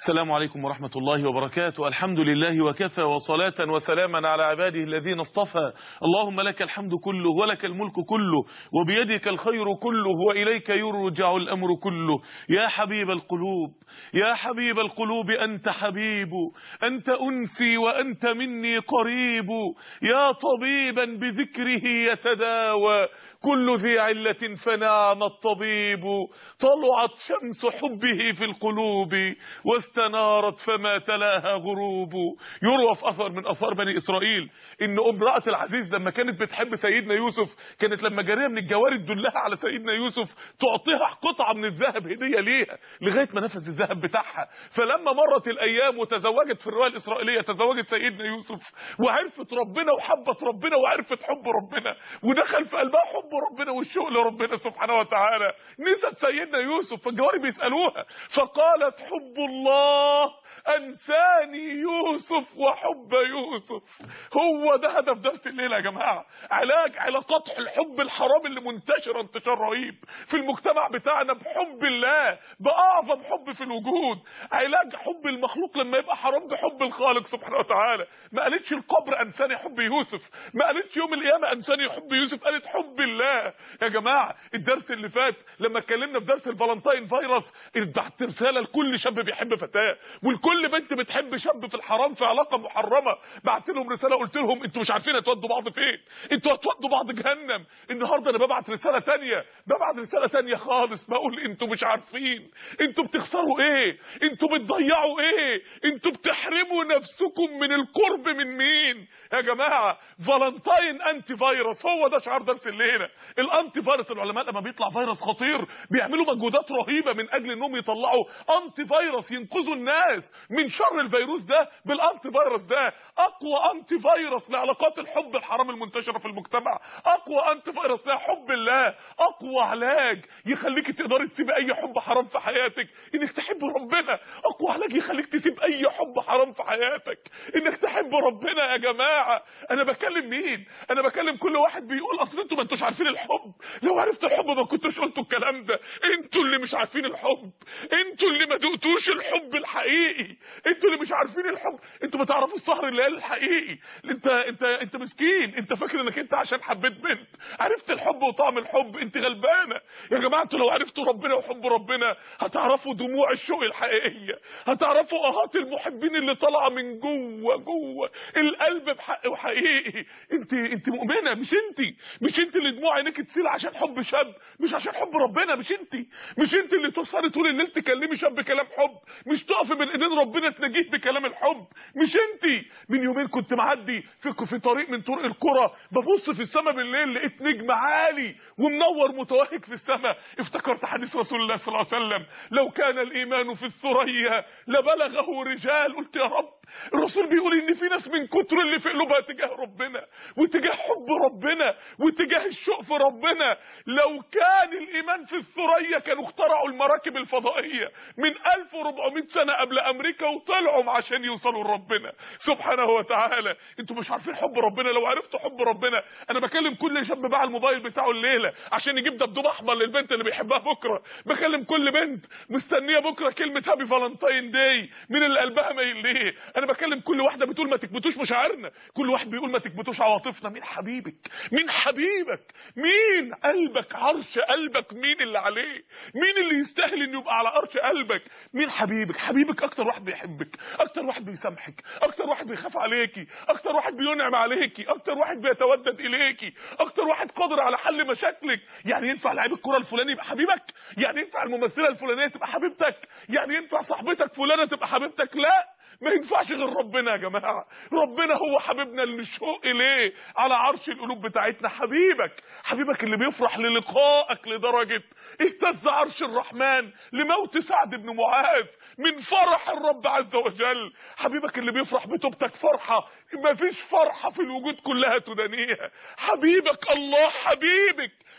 السلام عليكم ورحمة الله وبركاته الحمد لله وكفى وصلاة وسلاما على عباده الذين اصطفى اللهم لك الحمد كله ولك الملك كله وبيدك الخير كله وإليك يرجع الأمر كله يا حبيب القلوب يا حبيب القلوب أنت حبيب أنت أنسي وأنت مني قريب يا طبيبا بذكره يتداوى كل ذي علة فنعم الطبيب طلعت شمس حبه في القلوب واستنارت فما تلاها غروب يروى في اثر من اثار بني اسرائيل ان امراه العزيز لما كانت بتحب سيدنا يوسف كانت لما جاريه من الجواري تدلها على سيدنا يوسف تعطيها قطعه من الذهب هديه ليها لغايه ما نفذ الذهب بتاعها فلما مرت الايام وتزوجت في الروايه الاسرائيليه تزوجت سيدنا يوسف وعرفت ربنا وحبت ربنا وعرفت حب ربنا ودخل في قلبها حب ربنا والشوق لربنا سبحانه وتعالى نسيت سيدنا يوسف فالجواري بيسالوها فقالت حب الله انساني يوسف وحب يوسف هو ده هدف درس الليله يا جماعه علاج علاقات الحب الحرام اللي منتشره انتشار رهيب في المجتمع بتاعنا بحب الله باعظم حب في الوجود علاج حب المخلوق لما يبقى حرام بحب الخالق سبحانه وتعالى ما قالتش القبر انساني حب يوسف ما قالتش يوم القيامه انساني حب يوسف قالت حب الله يا جماعه الدرس اللي فات لما اتكلمنا في درس الفالنتاين فيروس بعت رساله لكل شاب بيحب فتاه ولكل بنت بتحب شاب في الحرام في علاقه محرمه بعت لهم رساله قلت لهم انتوا مش عارفين هتودوا بعض فين انتوا هتودوا بعض جهنم النهارده انا ببعت رساله تانية ببعت رساله تانية خالص بقول انتوا مش عارفين انتوا بتخسروا ايه انتوا بتضيعوا ايه انتوا بتحرموا نفسكم من القرب من مين يا جماعه فالنتاين انتي فيروس هو ده شعار درس الليله الانتي فيروس العلماء لما بيطلع فيروس خطير بيعملوا مجهودات رهيبه من اجل انهم يطلعوا انتي فيروس ينقذوا الناس من شر الفيروس ده بالانتي فيروس ده اقوى انتي فيروس لعلاقات الحب الحرام المنتشره في المجتمع اقوى انتي فيروس لها حب الله اقوى علاج يخليك تقدري تسيب اي حب حرام في حياتك انك تحب ربنا اقوى علاج يخليك تسيب اي حب حرام في حياتك انك تحب ربنا يا جماعه انا بكلم مين انا بكلم كل واحد بيقول اصل انتوا ما انتوش عارفين الحب لو عرفت الحب ما كنتوش قلتوا الكلام ده انتوا اللي مش عارفين الحب انتوا اللي ما دقتوش الحب الحقيقي انتوا اللي مش عارفين الحب انتوا ما تعرفوش السهر الليالي الحقيقي انت انت انت مسكين انت فاكر انك انت عشان حبيت بنت عرفت الحب وطعم الحب انت غلبانه يا جماعه انتوا لو عرفتوا ربنا وحب ربنا هتعرفوا دموع الشوق الحقيقيه هتعرفوا اهات المحبين اللي طالعه من جوه جوه القلب بحق وحقيقي انت انت مؤمنه مش انت مش انت اللي دموع عينيك تسيل عشان حب شاب مش عشان حب ربنا مش انت مش انت اللي تسهري طول الليل تكلمي شاب كلام حب مش تقفي بين ايدين ربنا تنجيه بكلام الحب مش انت من يومين كنت معدي في في طريق من طرق القرى ببص في السماء بالليل لقيت نجم عالي ومنور متوهج في السماء افتكرت حديث رسول الله صلى الله عليه وسلم لو كان الايمان في الثريا لبلغه رجال قلت يا رب الرسول بيقول ان في ناس من كتر اللي في قلوبها تجاه ربنا وتجاه حب ربنا وتجاه الشوق في ربنا لو كان الايمان في الثريا كانوا اخترعوا المراكب الفضائيه من 1400 سنه قبل امريكا وطلعوا عشان يوصلوا لربنا سبحانه وتعالى انتوا مش عارفين حب ربنا لو عرفتوا حب ربنا انا بكلم كل شاب باع الموبايل بتاعه الليله عشان يجيب دبدوب احمر للبنت اللي بيحبها بكره بكلم كل بنت مستنيه بكره كلمه هابي فالنتاين داي من اللي قلبها مايل ليه انا بكلم كل واحده بتقول ما تكبتوش مشاعرنا كل واحد بيقول ما تكبتوش عواطفنا مين حبيبك مين حبيبك مين قلبك عرش قلبك مين اللي عليه مين اللي يستاهل انه يبقى على عرش قلبك مين حبيبك حبيبك اكتر واحد بيحبك اكتر واحد بيسامحك اكتر واحد بيخاف عليكي اكتر واحد بينعم عليكي اكتر واحد بيتودد اليكي اكتر واحد قادر على حل مشاكلك يعني ينفع لعيب الكره الفلاني يبقى حبيبك يعني ينفع الممثله الفلانيه تبقى حبيبتك يعني ينفع صاحبتك فلانه تبقى حبيبتك لا ما ينفعش غير ربنا يا جماعه ربنا هو حبيبنا اللي نشوق اليه على عرش القلوب بتاعتنا حبيبك حبيبك اللي بيفرح للقائك لدرجه اهتز عرش الرحمن لموت سعد بن معاذ من فرح الرب عز وجل حبيبك اللي بيفرح بتوبتك فرحه ما فيش فرحه في الوجود كلها تدانيها حبيبك الله حبيبك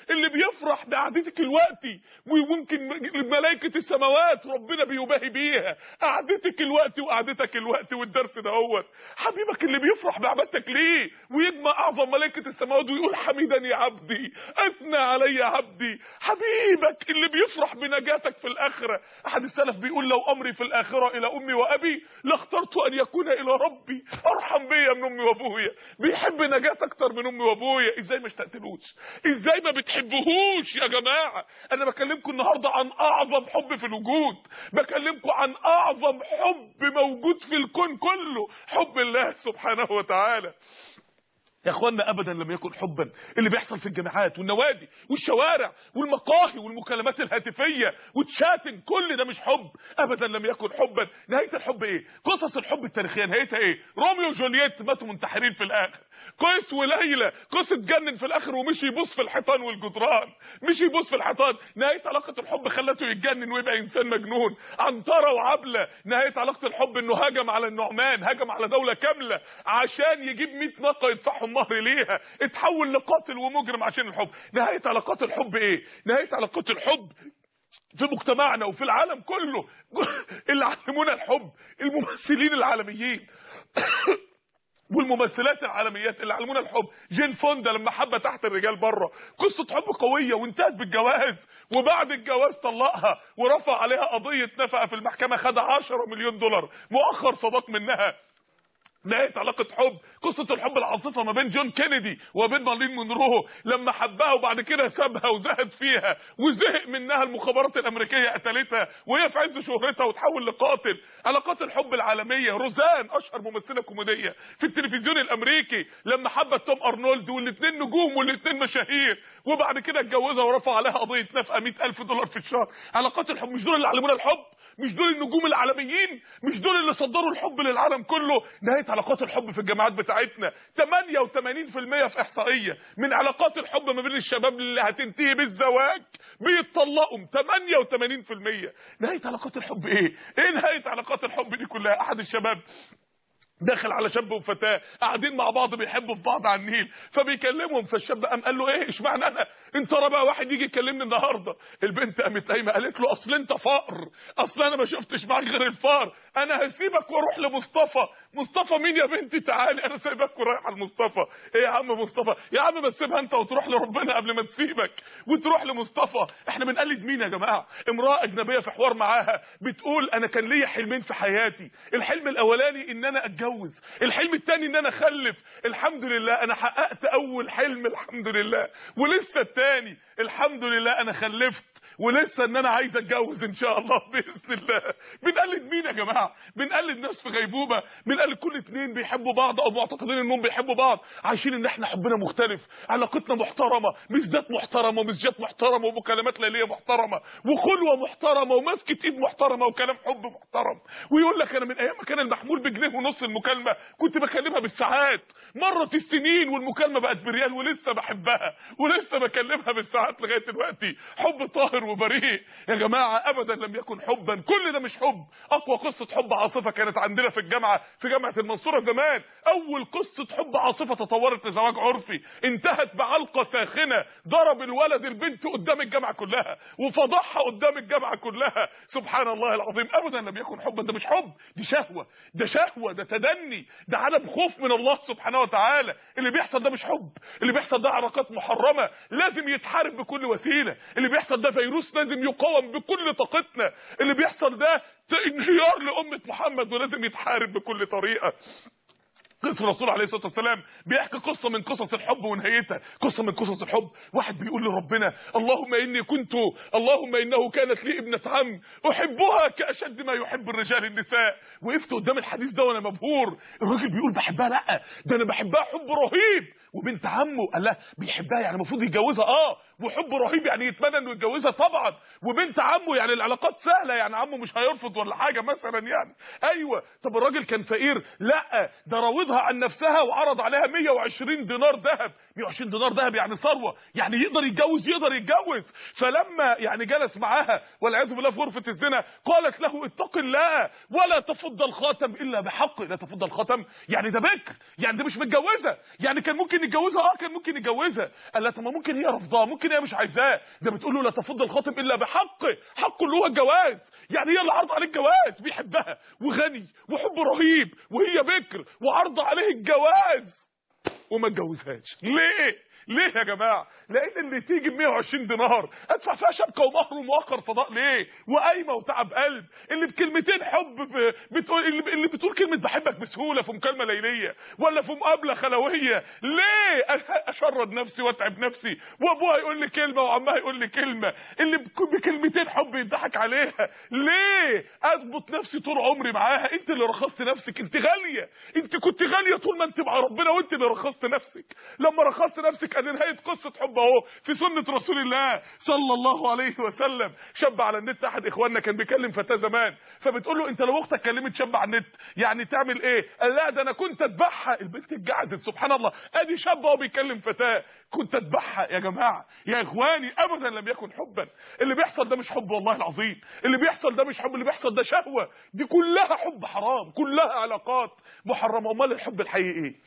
اللي بيفرح بقعدتك الوقتي وممكن ملائكه السماوات ربنا بيباهي بيها قعدتك الوقت وقعدتك الوقت والدرس ده هو حبيبك اللي بيفرح بعبادتك ليه ويجمع اعظم ملائكه السماوات ويقول حميدني عبدي اثنى علي عبدي حبيبك اللي بيفرح بنجاتك في الاخره احد السلف بيقول لو امري في الاخره الى امي وابي لاخترت ان يكون الى ربي ارحم بيا من امي وابويا بيحب نجاتك اكتر من امي وابويا ازاي ما اشتقتلوش ازاي ما بتحبهوش يا جماعه انا بكلمكم النهارده عن اعظم حب في الوجود بكلمكم عن اعظم حب موجود في الكون كله حب الله سبحانه وتعالى يا اخوانا ابدا لم يكن حبا اللي بيحصل في الجامعات والنوادي والشوارع والمقاهي والمكالمات الهاتفيه وتشاتن كل ده مش حب ابدا لم يكن حبا نهايه الحب ايه قصص الحب التاريخيه نهايتها ايه روميو وجولييت ماتوا منتحرين في الاخر قيس وليلى قيس اتجنن في الاخر ومشي يبص في الحيطان والجدران مشي يبص في الحيطان نهايه علاقه الحب خلته يتجنن ويبقى انسان مجنون عنتره وعبله نهايه علاقه الحب انه هجم على النعمان هجم على دوله كامله عشان يجيب 100 ناقه يدفعهم مهر ليها اتحول لقاتل ومجرم عشان الحب نهايه علاقات الحب ايه نهايه علاقات الحب في مجتمعنا وفي العالم كله اللي علمونا الحب الممثلين العالميين والممثلات العالميات اللي علمونا الحب جين فوندا لما حبه تحت الرجال بره قصه حب قويه وانتهت بالجواز وبعد الجواز طلقها ورفع عليها قضيه نفقه في المحكمه خد 10 مليون دولار مؤخر صداق منها نهايه علاقه حب قصه الحب العاصفه ما بين جون كينيدي وبين مارلين مونرو لما حبها وبعد كده سابها وزهد فيها وزهق منها المخابرات الامريكيه قتلتها وهي في عز شهرتها وتحول لقاتل علاقات الحب العالميه روزان اشهر ممثله كوميديه في التلفزيون الامريكي لما حبت توم ارنولد والاثنين نجوم والاثنين مشاهير وبعد كده اتجوزها ورفع عليها قضيه نفقه 100000 دولار في الشهر علاقات الحب مش دول اللي علمونا الحب مش دول النجوم العالميين مش دول اللي صدروا الحب للعالم كله نهايه علاقات الحب في الجامعات بتاعتنا 88% في احصائيه من علاقات الحب ما بين الشباب اللي هتنتهي بالزواج بيتطلقوا 88% نهايه علاقات الحب ايه ايه نهايه علاقات الحب دي كلها احد الشباب داخل على شاب وفتاه قاعدين مع بعض بيحبوا في بعض على النيل فبيكلمهم فالشاب قام قال له ايه اشمعنى انا انت ترى بقى واحد يجي يكلمني النهارده البنت قامت قايمه قالت له اصل انت فقر اصل انا ما شفتش معاك غير الفار انا هسيبك واروح لمصطفى مصطفى مين يا بنتي تعالي انا سايبك ورايح على مصطفى ايه يا عم مصطفى يا عم بس سيبها انت وتروح لربنا قبل ما تسيبك وتروح لمصطفى احنا بنقلد مين يا جماعه امراه اجنبيه في حوار معاها بتقول انا كان ليا حلمين في حياتي الحلم الاولاني ان انا اتجوز الحلم الثاني ان انا اخلف الحمد لله انا حققت اول حلم الحمد لله ولسه الثاني الحمد لله انا خلفت ولسه ان انا عايز اتجوز ان شاء الله باذن الله بنقلد مين يا جماعه بنقلد ناس في غيبوبه بنقلد كل اتنين بيحبوا بعض او معتقدين انهم بيحبوا بعض عايشين ان احنا حبنا مختلف علاقتنا محترمه مزدات محترمه ومسجات محترمه ومكالمات ليليه محترمه وخلوه محترمه ومسكه ايد محترمه وكلام حب محترم ويقول لك انا من ايام ما كان المحمول بجنيه ونص المكالمه كنت بكلمها بالساعات مرت السنين والمكالمه بقت بريال ولسه بحبها ولسه بكلمها بالساعات لغايه دلوقتي حب طاهر وبريء يا جماعه ابدا لم يكن حبا كل ده مش حب اقوى قصه حب عاصفه كانت عندنا في الجامعه في جامعه المنصوره زمان اول قصه حب عاصفه تطورت لزواج عرفي انتهت بعلقه ساخنه ضرب الولد البنت قدام الجامعه كلها وفضحها قدام الجامعه كلها سبحان الله العظيم ابدا لم يكن حبا ده مش حب دي شهوه ده شهوه ده تدني ده عدم خوف من الله سبحانه وتعالى اللي بيحصل ده مش حب اللي بيحصل ده علاقات محرمه لازم يتحارب بكل وسيله اللي بيحصل ده فيروس لازم يقاوم بكل طاقتنا اللي بيحصل ده انهيار لامه محمد ولازم يتحارب بكل طريقه قصة الرسول عليه الصلاه والسلام بيحكي قصه من قصص الحب ونهايتها قصه من قصص الحب واحد بيقول لربنا اللهم اني كنت اللهم انه كانت لي ابنه عم احبها كاشد ما يحب الرجال النساء وقفت قدام الحديث ده وانا مبهور الراجل بيقول بحبها لا ده انا بحبها حب رهيب وبنت عمه قال لها بيحبها يعني المفروض يتجوزها اه وحب رهيب يعني يتمنى انه يتجوزها طبعا وبنت عمه يعني العلاقات سهله يعني عمه مش هيرفض ولا حاجه مثلا يعني ايوه طب الراجل كان فقير لا ده راود يعوضها عن نفسها وعرض عليها 120 دينار ذهب 120 دينار ذهب يعني ثروه يعني يقدر يتجوز يقدر يتجوز فلما يعني جلس معاها والعياذ بالله في غرفه الزنا قالت له اتق الله ولا تفض الخاتم الا بحق لا تفض الخاتم يعني ده بكر يعني ده مش متجوزه يعني كان ممكن يتجوزها اه كان ممكن يتجوزها قال لها طب ما ممكن هي رافضاه ممكن هي مش عايزاه ده بتقول له لا تفض الخاتم الا بحق حقه اللي هو الجواز يعني هي اللي عرض عليه الجواز بيحبها وغني وحب رهيب وهي بكر وعرض عليه الجواز وما اتجوزهاش ليه ليه يا جماعه لان اللي تيجي ب 120 دينار ادفع فيها شبكه ومهر ومؤخر فضاء ليه وقايمه وتعب قلب اللي بكلمتين حب ب... بتقول اللي, اللي بتقول كلمه بحبك بسهوله في مكالمه ليليه ولا في مقابله خلويه ليه اشرد نفسي واتعب نفسي وابوها يقول لي كلمه وعمها يقول لي كلمه اللي بك- بكلمتين حب يضحك عليها ليه اضبط نفسي طول عمري معاها انت اللي رخصت نفسك انت غاليه انت كنت غاليه طول ما انت مع ربنا وانت اللي رخصت نفسك لما رخصت نفسك ادي نهايه قصه حب اهو في سنه رسول الله صلى الله عليه وسلم شاب على النت احد اخواننا كان بيكلم فتاه زمان فبتقول له انت لو اختك كلمت شاب على النت يعني تعمل ايه قال لا ده انا كنت اتبعها البنت اتجعزت سبحان الله ادي شاب اهو بيكلم فتاه كنت اتبعها يا جماعه يا اخواني ابدا لم يكن حبا اللي بيحصل ده مش حب والله العظيم اللي بيحصل ده مش حب اللي بيحصل ده شهوه دي كلها حب حرام كلها علاقات محرمه امال الحب الحقيقي ايه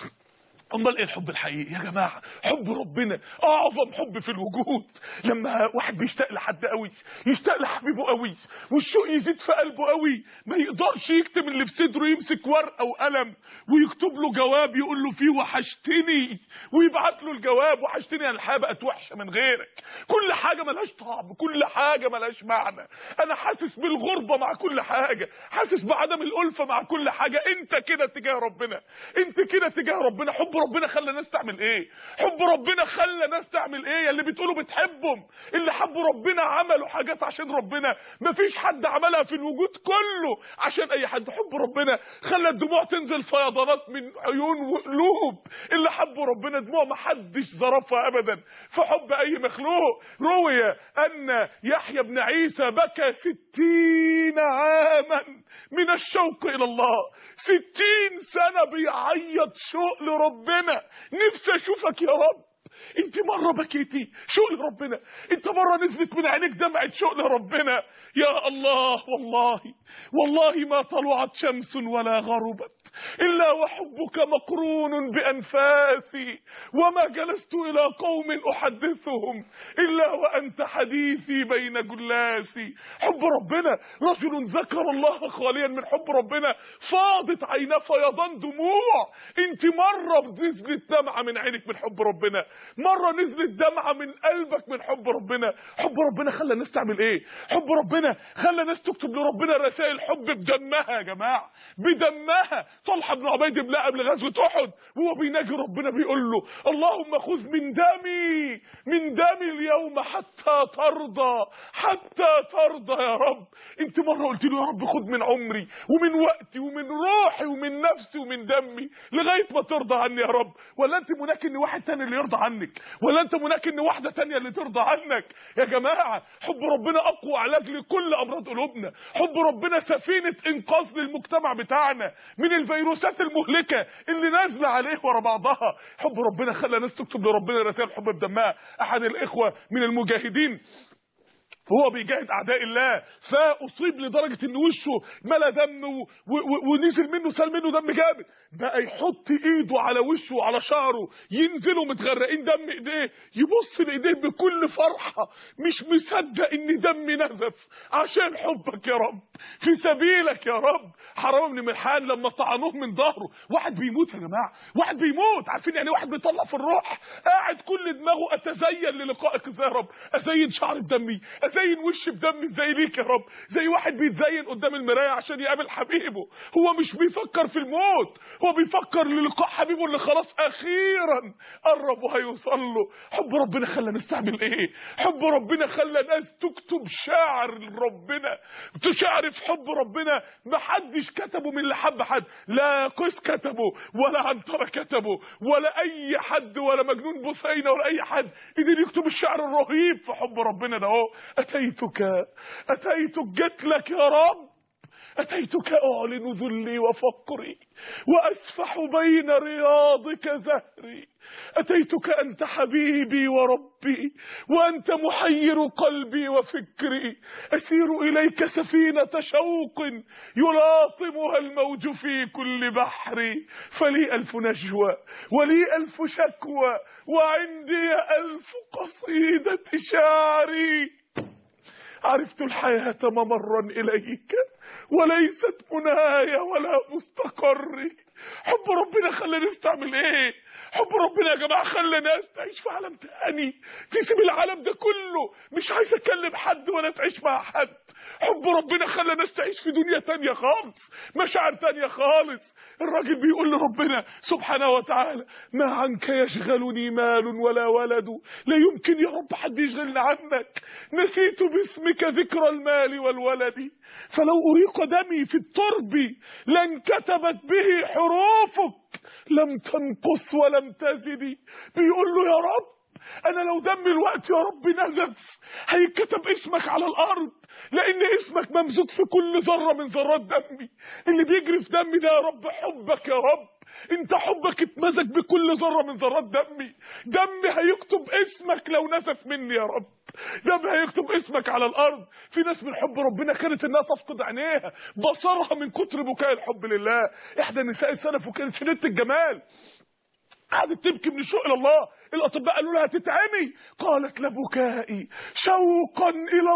امال ايه الحب الحقيقي يا جماعه حب ربنا اعظم حب في الوجود لما واحد بيشتاق لحد قوي يشتاق لحبيبه قوي والشوق يزيد في قلبه قوي ما يقدرش يكتب اللي في صدره يمسك ورقه وقلم ويكتب له جواب يقول له فيه وحشتني ويبعت له الجواب وحشتني انا الحياه بقت وحشه من غيرك كل حاجه ملهاش طعم كل حاجه ملهاش معنى انا حاسس بالغربه مع كل حاجه حاسس بعدم الالفه مع كل حاجه انت كده تجاه ربنا انت كده تجاه ربنا حب ربنا خلى ناس تعمل ايه حب ربنا خلى ناس تعمل ايه اللي بتقولوا بتحبهم اللي حبوا ربنا عملوا حاجات عشان ربنا مفيش حد عملها في الوجود كله عشان اي حد حب ربنا خلى الدموع تنزل فيضانات من عيون وقلوب اللي حبوا ربنا دموع ما حدش ظرفها ابدا في حب اي مخلوق روي ان يحيى بن عيسى بكى ستين عاما من الشوق الى الله ستين سنة بيعيط شوق لربنا نفسي اشوفك يا رب انت مرة بكيتي شوق لربنا انت مرة نزلت من عينيك دمعة شوق لربنا يا الله والله والله ما طلعت شمس ولا غربت إلا وحبك مقرون بأنفاسي وما جلست إلى قوم أحدثهم إلا وأنت حديثي بين جلاسي حب ربنا رجل ذكر الله خاليا من حب ربنا فاضت عيناه فيضان دموع انت مرة نزلت دمعة من عينك من حب ربنا مرة نزلت دمعة من قلبك من حب ربنا حب ربنا خلى الناس تعمل ايه حب ربنا خلى الناس تكتب لربنا رسائل حب بدمها يا جماعة بدمها طلحة بن عبيد الله قبل غزوة احد وهو بيناجي ربنا بيقول له اللهم خذ من دمي من دمي اليوم حتى ترضى حتى ترضى يا رب انت مرة قلت له يا رب خذ من عمري ومن وقتي ومن روحي ومن نفسي ومن دمي لغاية ما ترضى عني يا رب ولا انت مناك ان واحد تاني اللي يرضى عنك ولا انت مناك ان واحدة تانية اللي ترضى عنك يا جماعة حب ربنا اقوى علاج لكل امراض قلوبنا حب ربنا سفينة انقاذ للمجتمع بتاعنا من الفيروسات المهلكة اللي نازلة عليه ورا بعضها حب ربنا خلى ناس تكتب لربنا رسائل حب بدمها احد الاخوة من المجاهدين هو بيجاهد اعداء الله فاصيب لدرجه ان وشه ملا دم و... و... ونزل منه سال منه دم جامد بقى يحط ايده على وشه وعلى شعره ينزلوا متغرقين دم ايديه يبص لايديه بكل فرحه مش مصدق ان دمي نزف عشان حبك يا رب في سبيلك يا رب حرام بن ملحان لما طعنوه من ظهره واحد بيموت يا جماعه واحد بيموت عارفين يعني واحد بيطلع في الروح قاعد كل دماغه اتزين للقائك ازاي يا رب ازين شعري بدمي ازين وشي بدمي ازاي ليك يا رب زي واحد بيتزين قدام المرايه عشان يقابل حبيبه هو مش بيفكر في الموت هو بيفكر للقاء حبيبه اللي خلاص اخيرا قرب وهيوصل له حب ربنا خلى ناس تعمل ايه حب ربنا خلى ناس تكتب شعر ربنا شعر في حب ربنا محدش كتبه من اللي حب حد لا قيس كتبه ولا عنترة كتبه ولا اي حد ولا مجنون بثينة ولا اي حد قدر يكتب الشعر الرهيب في حب ربنا ده اهو اتيتك اتيتك جيت لك يا رب أتيتك أعلن ذلي وفقري وأسفح بين رياضك زهري أتيتك أنت حبيبي وربي وأنت محير قلبي وفكري أسير إليك سفينة شوق يلاطمها الموج في كل بحر فلي ألف نجوى ولي ألف شكوى وعندي ألف قصيدة شعري عرفت الحياة ممرا إليك وليست منايا ولا مستقري حب ربنا خلى ناس تعمل ايه حب ربنا يا جماعه خلى ناس تعيش في عالم تاني تسيب العالم ده كله مش عايز اكلم حد ولا تعيش مع حد حب ربنا خلى ناس تعيش في دنيا تانية خالص مشاعر تانية خالص الراجل بيقول لربنا سبحانه وتعالى ما عنك يشغلني مال ولا ولد لا يمكن يا رب حد يشغلني عنك نسيت باسمك ذكر المال والولد فلو أريق دمي في الترب لانكتبت به حروفك لم تنقص ولم تزدي بيقول له يا رب انا لو دمي الوقت يا رب نزف هيتكتب اسمك على الارض لان اسمك ممزوج في كل ذره من ذرات دمي اللي بيجري في دمي ده يا رب حبك يا رب انت حبك اتمزج بكل ذره من ذرات دمي دمي هيكتب اسمك لو نزف مني يا رب دم هيكتب اسمك على الارض في ناس من حب ربنا كانت انها تفقد عينيها بصرها من كتر بكاء الحب لله احدى نساء السلف وكانت شديده الجمال قعدت تبكي من الشوق الى الله الاطباء قالوا لها تتعمي قالت لبكائي شوقا الى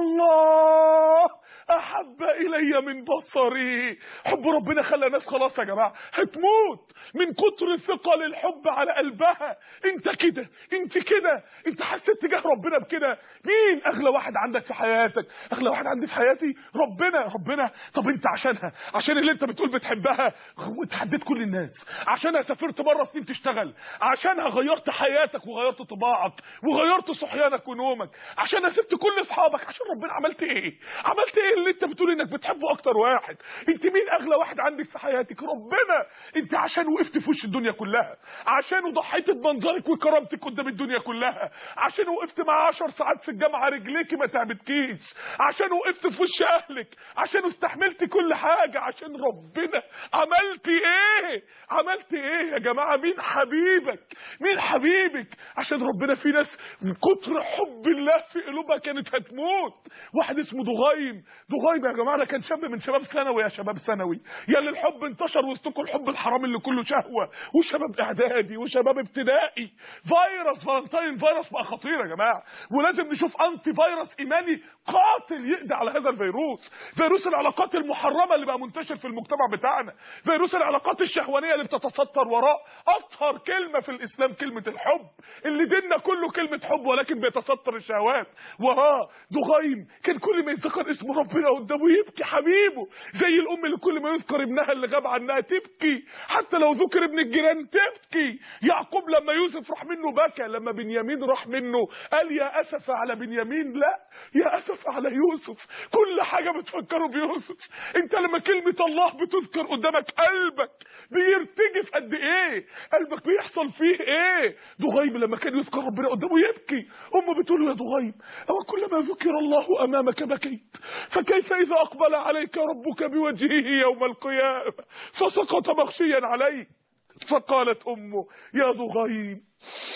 الله احب الي من بصري حب ربنا خلى ناس خلاص يا جماعه هتموت من كتر ثقل الحب على قلبها انت كده انت كده انت حسيت تجاه ربنا بكده مين اغلى واحد عندك في حياتك اغلى واحد عندي في حياتي ربنا ربنا طب انت عشانها عشان اللي انت بتقول بتحبها وتحديت كل الناس عشانها سافرت بره سنين تشتغل عشانها غيرت حياتك وغيرت طباعك وغيرت صحيانك ونومك عشانها سبت كل اصحابك عشان ربنا عملت ايه عملت ايه اللي انت بتقول انك بتحبه اكتر واحد انت مين اغلى واحد عندك في حياتك ربنا انت عشان وقفت في وش الدنيا كلها عشان ضحيت بمنظرك وكرامتك قدام الدنيا كلها عشان وقفت مع 10 ساعات في الجامعه رجليكي ما تعبتكيش عشان وقفت في وش اهلك عشان استحملت كل حاجه عشان ربنا عملت ايه عملت ايه يا جماعه مين حبيبك مين حبيبك عشان ربنا في ناس من كتر حب الله في قلوبها كانت هتموت واحد اسمه دغيم دغيم يا جماعه ده كان شاب من شباب ثانوي يا شباب ثانوي يا اللي الحب انتشر وسطكم الحب الحرام اللي كله شهوه وشباب اعدادي وشباب ابتدائي فيروس فالنتين فيروس بقى خطير يا جماعه ولازم نشوف انتي فيروس ايماني قاتل يقضي على هذا الفيروس فيروس العلاقات المحرمه اللي بقى منتشر في المجتمع بتاعنا فيروس العلاقات الشهوانيه اللي بتتستر وراء اطهر كلمه في الاسلام كلمه الحب اللي ديننا كله كلمه حب ولكن بيتستر الشهوات وراه دغيم كان كل ما يتذكر اسم ربنا قدامه يبكي حبيبه زي الام اللي كل ما يذكر ابنها اللي غاب عنها تبكي حتى لو ذكر ابن الجيران تبكي يعقوب لما يوسف راح منه بكى لما بنيامين راح منه قال يا اسف على بنيامين لا يا اسف على يوسف كل حاجه بتفكره بيوسف انت لما كلمه الله بتذكر قدامك قلبك بيرتجف قد ايه قلبك بيحصل فيه ايه دغيم لما كان يذكر ربنا قدامه يبكي امه بتقول له يا دغيم او كلما ذكر الله امامك بكيت فكيف اذا اقبل عليك ربك بوجهه يوم القيامه فسقط مغشيا عليك فقالت امه يا دغيم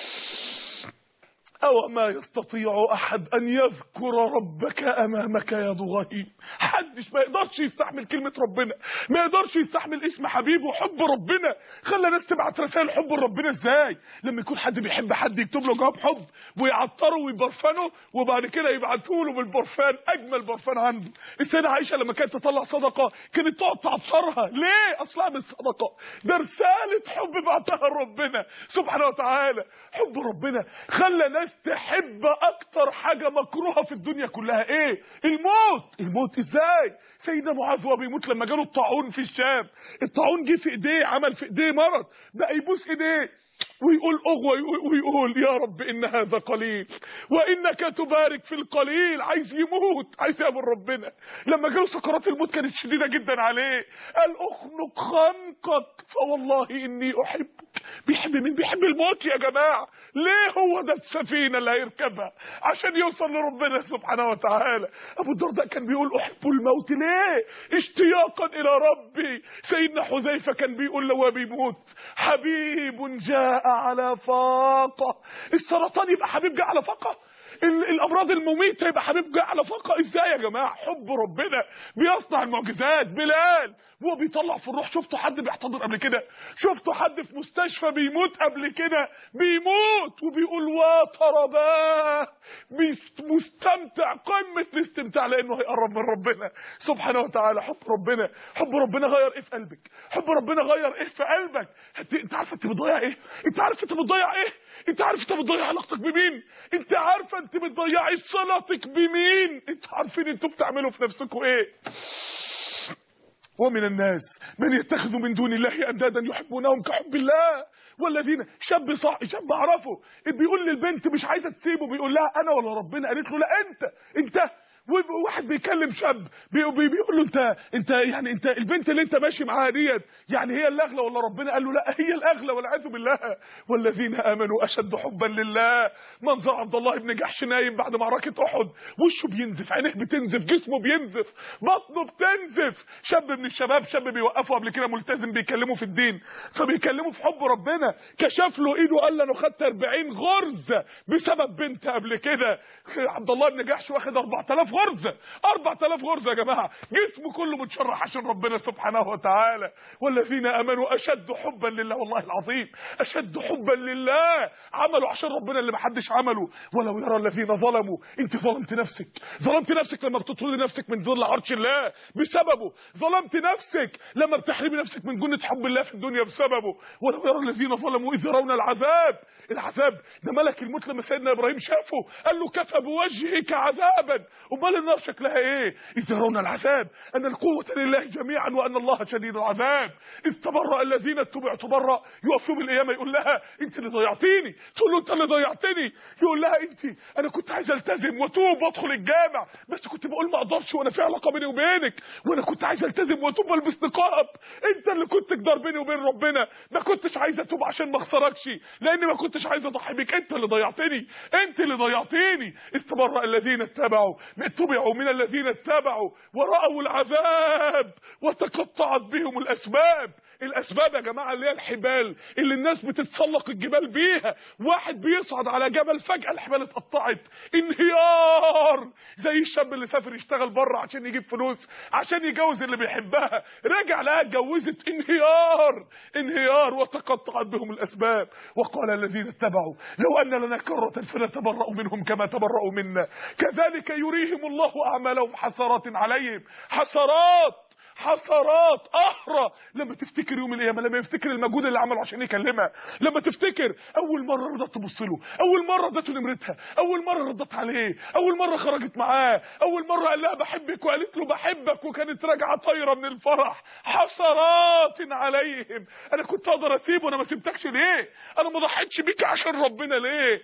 أو ما يستطيع أحد أن يذكر ربك أمامك يا ضغيم حدش ما يقدرش يستحمل كلمة ربنا ما يقدرش يستحمل اسم حبيبه وحب ربنا خلى ناس تبعت رسائل حب ربنا ازاي لما يكون حد بيحب حد يكتب له جواب حب ويعطره ويبرفنه وبعد كده يبعته له بالبرفان أجمل برفان عنده السيدة عائشة لما كانت تطلع صدقة كانت تقعد تعطرها ليه أصلها مش صدقة ده رسالة حب بعتها لربنا سبحانه وتعالى حب ربنا خلى ناس الناس تحب اكتر حاجة مكروهة في الدنيا كلها ايه الموت الموت ازاي سيدنا معاذ وهو بيموت لما جاله الطاعون في الشام الطاعون جه في ايديه عمل في ايديه مرض بقى يبوس ايديه ويقول اغوى ويقول يا رب ان هذا قليل وانك تبارك في القليل عايز يموت عايز يقابل ربنا لما جاله سكرات الموت كانت شديده جدا عليه قال اخنق خنقك فوالله اني احبك بيحب مين بيحب الموت يا جماعه ليه هو ده السفينه اللي هيركبها عشان يوصل لربنا سبحانه وتعالى ابو الدرداء كان بيقول احب الموت ليه اشتياقا الى ربي سيدنا حذيفه كان بيقول لو بيموت حبيب جاء على فاقه السرطان يبقى حبيب جاء على فاقه الامراض المميته يبقى حبيب جاء على فاقه ازاي يا جماعه حب ربنا بيصنع المعجزات بلال وهو بيطلع في الروح شفتوا حد بيحتضر قبل كده شفتوا حد في مستشفى بيموت قبل كده بيموت وبيقول وطرباه مستمتع قمه الاستمتاع لانه هيقرب من ربنا سبحانه وتعالى حب ربنا حب ربنا غير ايه في قلبك حب ربنا غير ايه في قلبك انت عارفه انت بتضيع ايه انت عارف انت بتضيع ايه انت عارف انت بتضيع علاقتك بمين انت عارفه انت بتضيعي صلاتك بمين انت عارفين انتوا بتعملوا في نفسكم ايه ومن الناس من يتخذ من دون الله اندادا يحبونهم كحب الله والذين شاب صح شاب اعرفه بيقول للبنت مش عايزه تسيبه بيقول لها انا ولا ربنا قالت له لا انت انت وواحد بيكلم شاب بيقول له انت انت يعني انت البنت اللي انت ماشي معاها ديت يعني هي الاغلى ولا ربنا قال له لا هي الاغلى والعياذ بالله والذين امنوا اشد حبا لله منظر عبد الله بن جحش نايم بعد معركه احد وشه بينزف عينيه بتنزف جسمه بينزف بطنه بتنزف شاب من الشباب شاب بيوقفه قبل كده ملتزم بيكلمه في الدين فبيكلمه في حب ربنا كشف له ايده قال له انا خدت 40 غرزه بسبب بنت قبل كده عبد الله بن جحش واخد 4000 غرزه 4000 غرزه يا جماعه جسمه كله متشرح عشان ربنا سبحانه وتعالى والذين امنوا اشد حبا لله والله العظيم اشد حبا لله عملوا عشان ربنا اللي محدش عمله ولو يرى الذين ظلموا انت ظلمت نفسك ظلمت نفسك لما بتطردي نفسك من ظل عرش الله بسببه ظلمت نفسك لما بتحرمي نفسك من جنة حب الله في الدنيا بسببه ولو يرى الذين ظلموا اذ يرون العذاب العذاب ده ملك الموت لما سيدنا ابراهيم شافه قال له كفى بوجهك عذابا امال النار شكلها ايه اذ يرون العذاب ان القوه لله جميعا وان الله شديد العذاب اذ تبرأ الذين اتبعوا تبرأ يقف يوم القيامه يقول لها انت اللي ضيعتيني تقول له انت اللي ضيعتني يقول لها انت انا كنت عايز التزم واتوب وادخل الجامع بس كنت بقول ما اقدرش وانا في علاقه بيني وبينك وانا كنت عايز التزم واتوب والبس نقاب انت اللي كنت جدار بيني وبين ربنا ما كنتش عايز اتوب عشان ما اخسركش لان ما كنتش عايز اضحي بيك انت اللي ضيعتني انت اللي ضيعتيني استبرأ الذين اتبعوا اتبعوا من الذين اتبعوا ورأوا العذاب وتقطعت بهم الاسباب الاسباب يا جماعه اللي هي الحبال اللي الناس بتتسلق الجبال بيها واحد بيصعد على جبل فجاه الحبال اتقطعت انهيار زي الشاب اللي سافر يشتغل بره عشان يجيب فلوس عشان يجوز اللي بيحبها رجع لها اتجوزت انهيار انهيار وتقطعت بهم الاسباب وقال الذين اتبعوا لو ان لنا كره فنتبرأ منهم كما تبرأوا منا كذلك يريهم الله اعمالهم حسرات عليهم حسرات حسرات قهرة لما تفتكر يوم القيامه لما يفتكر المجهود اللي عمله عشان يكلمها لما تفتكر اول مره رضت تبص له اول مره ادته نمرتها اول مره ردت عليه اول مره خرجت معاه اول مره قال لها بحبك وقالت له بحبك وكانت راجعه طايره من الفرح حسرات عليهم انا كنت اقدر اسيبه انا ما سبتكش ليه انا ما ضحيتش بيك عشان ربنا ليه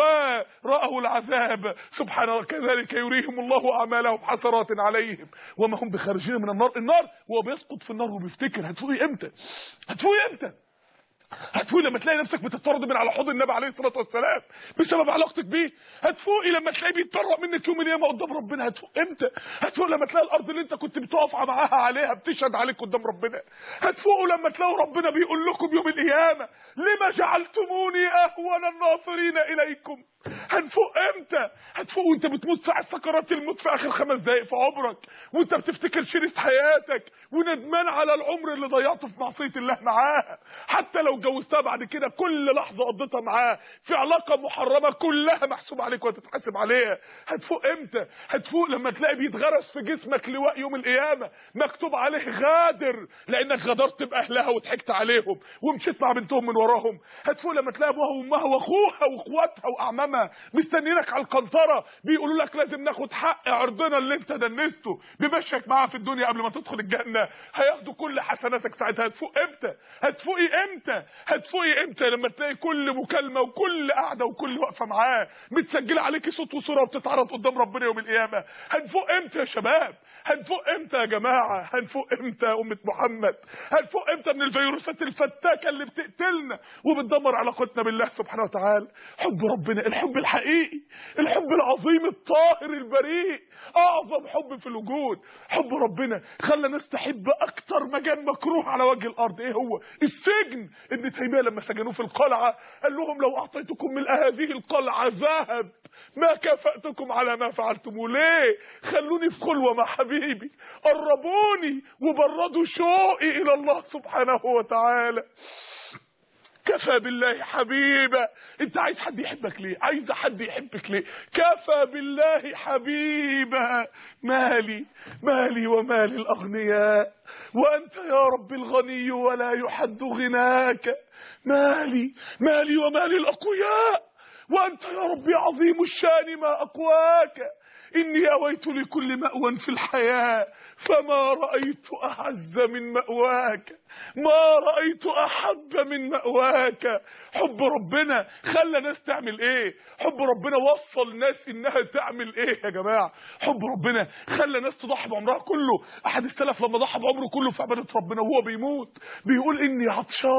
ورأوا العذاب سبحانه كذلك يريهم الله اعمالهم حسرات عليهم وما هم بخارجين من النار النار وهو بيسقط في النار وبيفتكر هتفوقي امتى هتفوقي امتى هتفوقي لما تلاقي نفسك بتطرد من على حوض النبي عليه الصلاه والسلام بسبب علاقتك بيه هتفوقي لما تلاقيه بيتطرق منك يوم القيامه قدام ربنا هتفوق امتى هتفوق لما تلاقي الارض اللي انت كنت بتقف معاها عليها بتشهد عليك قدام ربنا هتفوقوا لما تلاقوا ربنا بيقول لكم يوم القيامه لما جعلتموني اهون الناصرين اليكم هنفوق امتى هتفوق وانت بتموت ساعه سكرات الموت في اخر خمس دقائق في عمرك وانت بتفتكر شريط حياتك وندمان على العمر اللي ضيعته في معصيه الله معاها حتى لو اتجوزتها بعد كده كل لحظه قضيتها معاه في علاقه محرمه كلها محسوب عليك وهتتحاسب عليها هتفوق امتى هتفوق لما تلاقي بيتغرس في جسمك لواء يوم القيامه مكتوب عليه غادر لانك غدرت باهلها وضحكت عليهم ومشيت مع بنتهم من وراهم هتفوق لما تلاقي ابوها وامها واخوها واخواتها واعمامها مستنيينك على القنطره بيقولوا لك لازم ناخد حق عرضنا اللي انت دنسته بمشيك معاها في الدنيا قبل ما تدخل الجنه هياخدوا كل حسناتك ساعتها هتفوق امتى هتفوقي امتى هتفوقي امتى لما تلاقي كل مكالمه وكل قعده وكل وقفه معاه متسجله عليكي صوت وصوره وبتتعرض قدام ربنا يوم القيامه هنفوق امتى يا شباب هنفوق امتى يا جماعه هنفوق امتى يا امه محمد هنفوق امتى من الفيروسات الفتاكه اللي بتقتلنا وبتدمر علاقتنا بالله سبحانه وتعالى حب ربنا الحب الحقيقي الحب العظيم الطاهر البريء اعظم حب في الوجود حب ربنا خلى ناس تحب اكتر مكان مكروه على وجه الارض ايه هو السجن ابن تيميه لما سجنوه في القلعه قال لهم لو اعطيتكم من هذه القلعه ذهب ما كافاتكم على ما فعلتموه ليه خلوني في خلوه مع حبيبي قربوني وبردوا شوقي الى الله سبحانه وتعالى كفى بالله حبيبا انت عايز حد يحبك ليه عايز حد يحبك ليه كفى بالله حبيبا مالي مالي ومال الاغنياء وانت يا رب الغني ولا يحد غناك مالي مالي ومال الاقوياء وانت يا ربي عظيم الشان ما اقواك إني أويت لكل مأوى في الحياة فما رأيت أعز من مأواك ما رأيت أحب من مأواك حب ربنا خلى ناس تعمل إيه حب ربنا وصل ناس إنها تعمل إيه يا جماعة حب ربنا خلى ناس تضحي بعمرها كله أحد السلف لما ضحى بعمره كله في عبادة ربنا وهو بيموت بيقول إني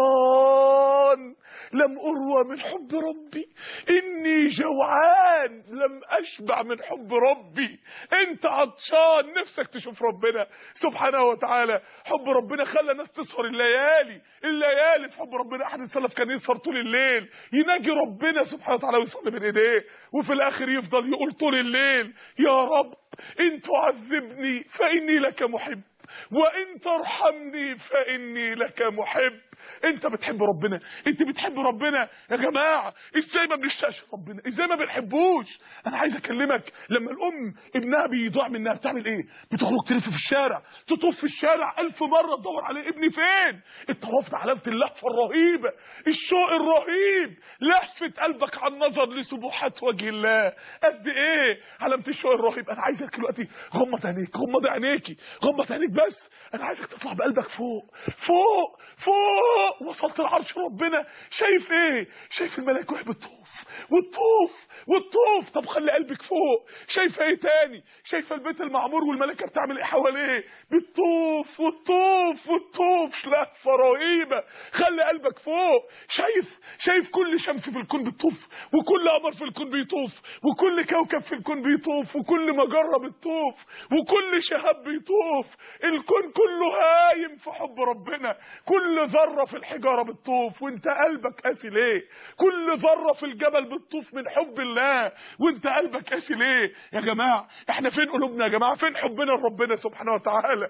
عطشان لم أروى من حب ربي إني جوعان لم أشبع من حب ربي أنت عطشان نفسك تشوف ربنا سبحانه وتعالى حب ربنا خلى ناس تسهر الليالي الليالي في حب ربنا أحد السلف كان يسهر طول الليل يناجي ربنا سبحانه وتعالى ويصلي من إيديه وفي الآخر يفضل يقول طول الليل يا رب إن تعذبني فإني لك محب وإن ترحمني فإني لك محب انت بتحب ربنا انت بتحب ربنا يا جماعه ازاي ما بنشتاقش ربنا ازاي ما بنحبوش انا عايز اكلمك لما الام ابنها بيضيع منها بتعمل ايه بتخرج تلف في الشارع تطوف في الشارع ألف مره تدور عليه ابني فين الطواف ده علامه اللهفه الرهيبه الشوق الرهيب لهفه قلبك عن نظر لسبحات وجه الله قد ايه علامه الشوق الرهيب انا عايزك دلوقتي غمض عينيك غمض عينيكي غمض عينيك بس انا عايزك تطلع بقلبك فوق فوق فوق وصلت لعرش ربنا شايف ايه شايف الملائكه وهي بتطوف والطوف والطوف طب خلي قلبك فوق شايفه ايه تاني شايفه البيت المعمور والملائكه بتعمل ايه حواليه بتطوف والطوف والطوف لهفه رهيبه خلي قلبك فوق شايف شايف كل شمس في الكون بتطوف وكل قمر في الكون بيطوف وكل كوكب في الكون بيطوف وكل مجره بتطوف وكل شهاب بيطوف الكون كله هايم في حب ربنا كل ذره في الحجاره بتطوف وانت قلبك قاسي ليه كل ذره في الجبل بتطوف من حب الله وانت قلبك قاسي ليه يا جماعه احنا فين قلوبنا يا جماعه فين حبنا لربنا سبحانه وتعالى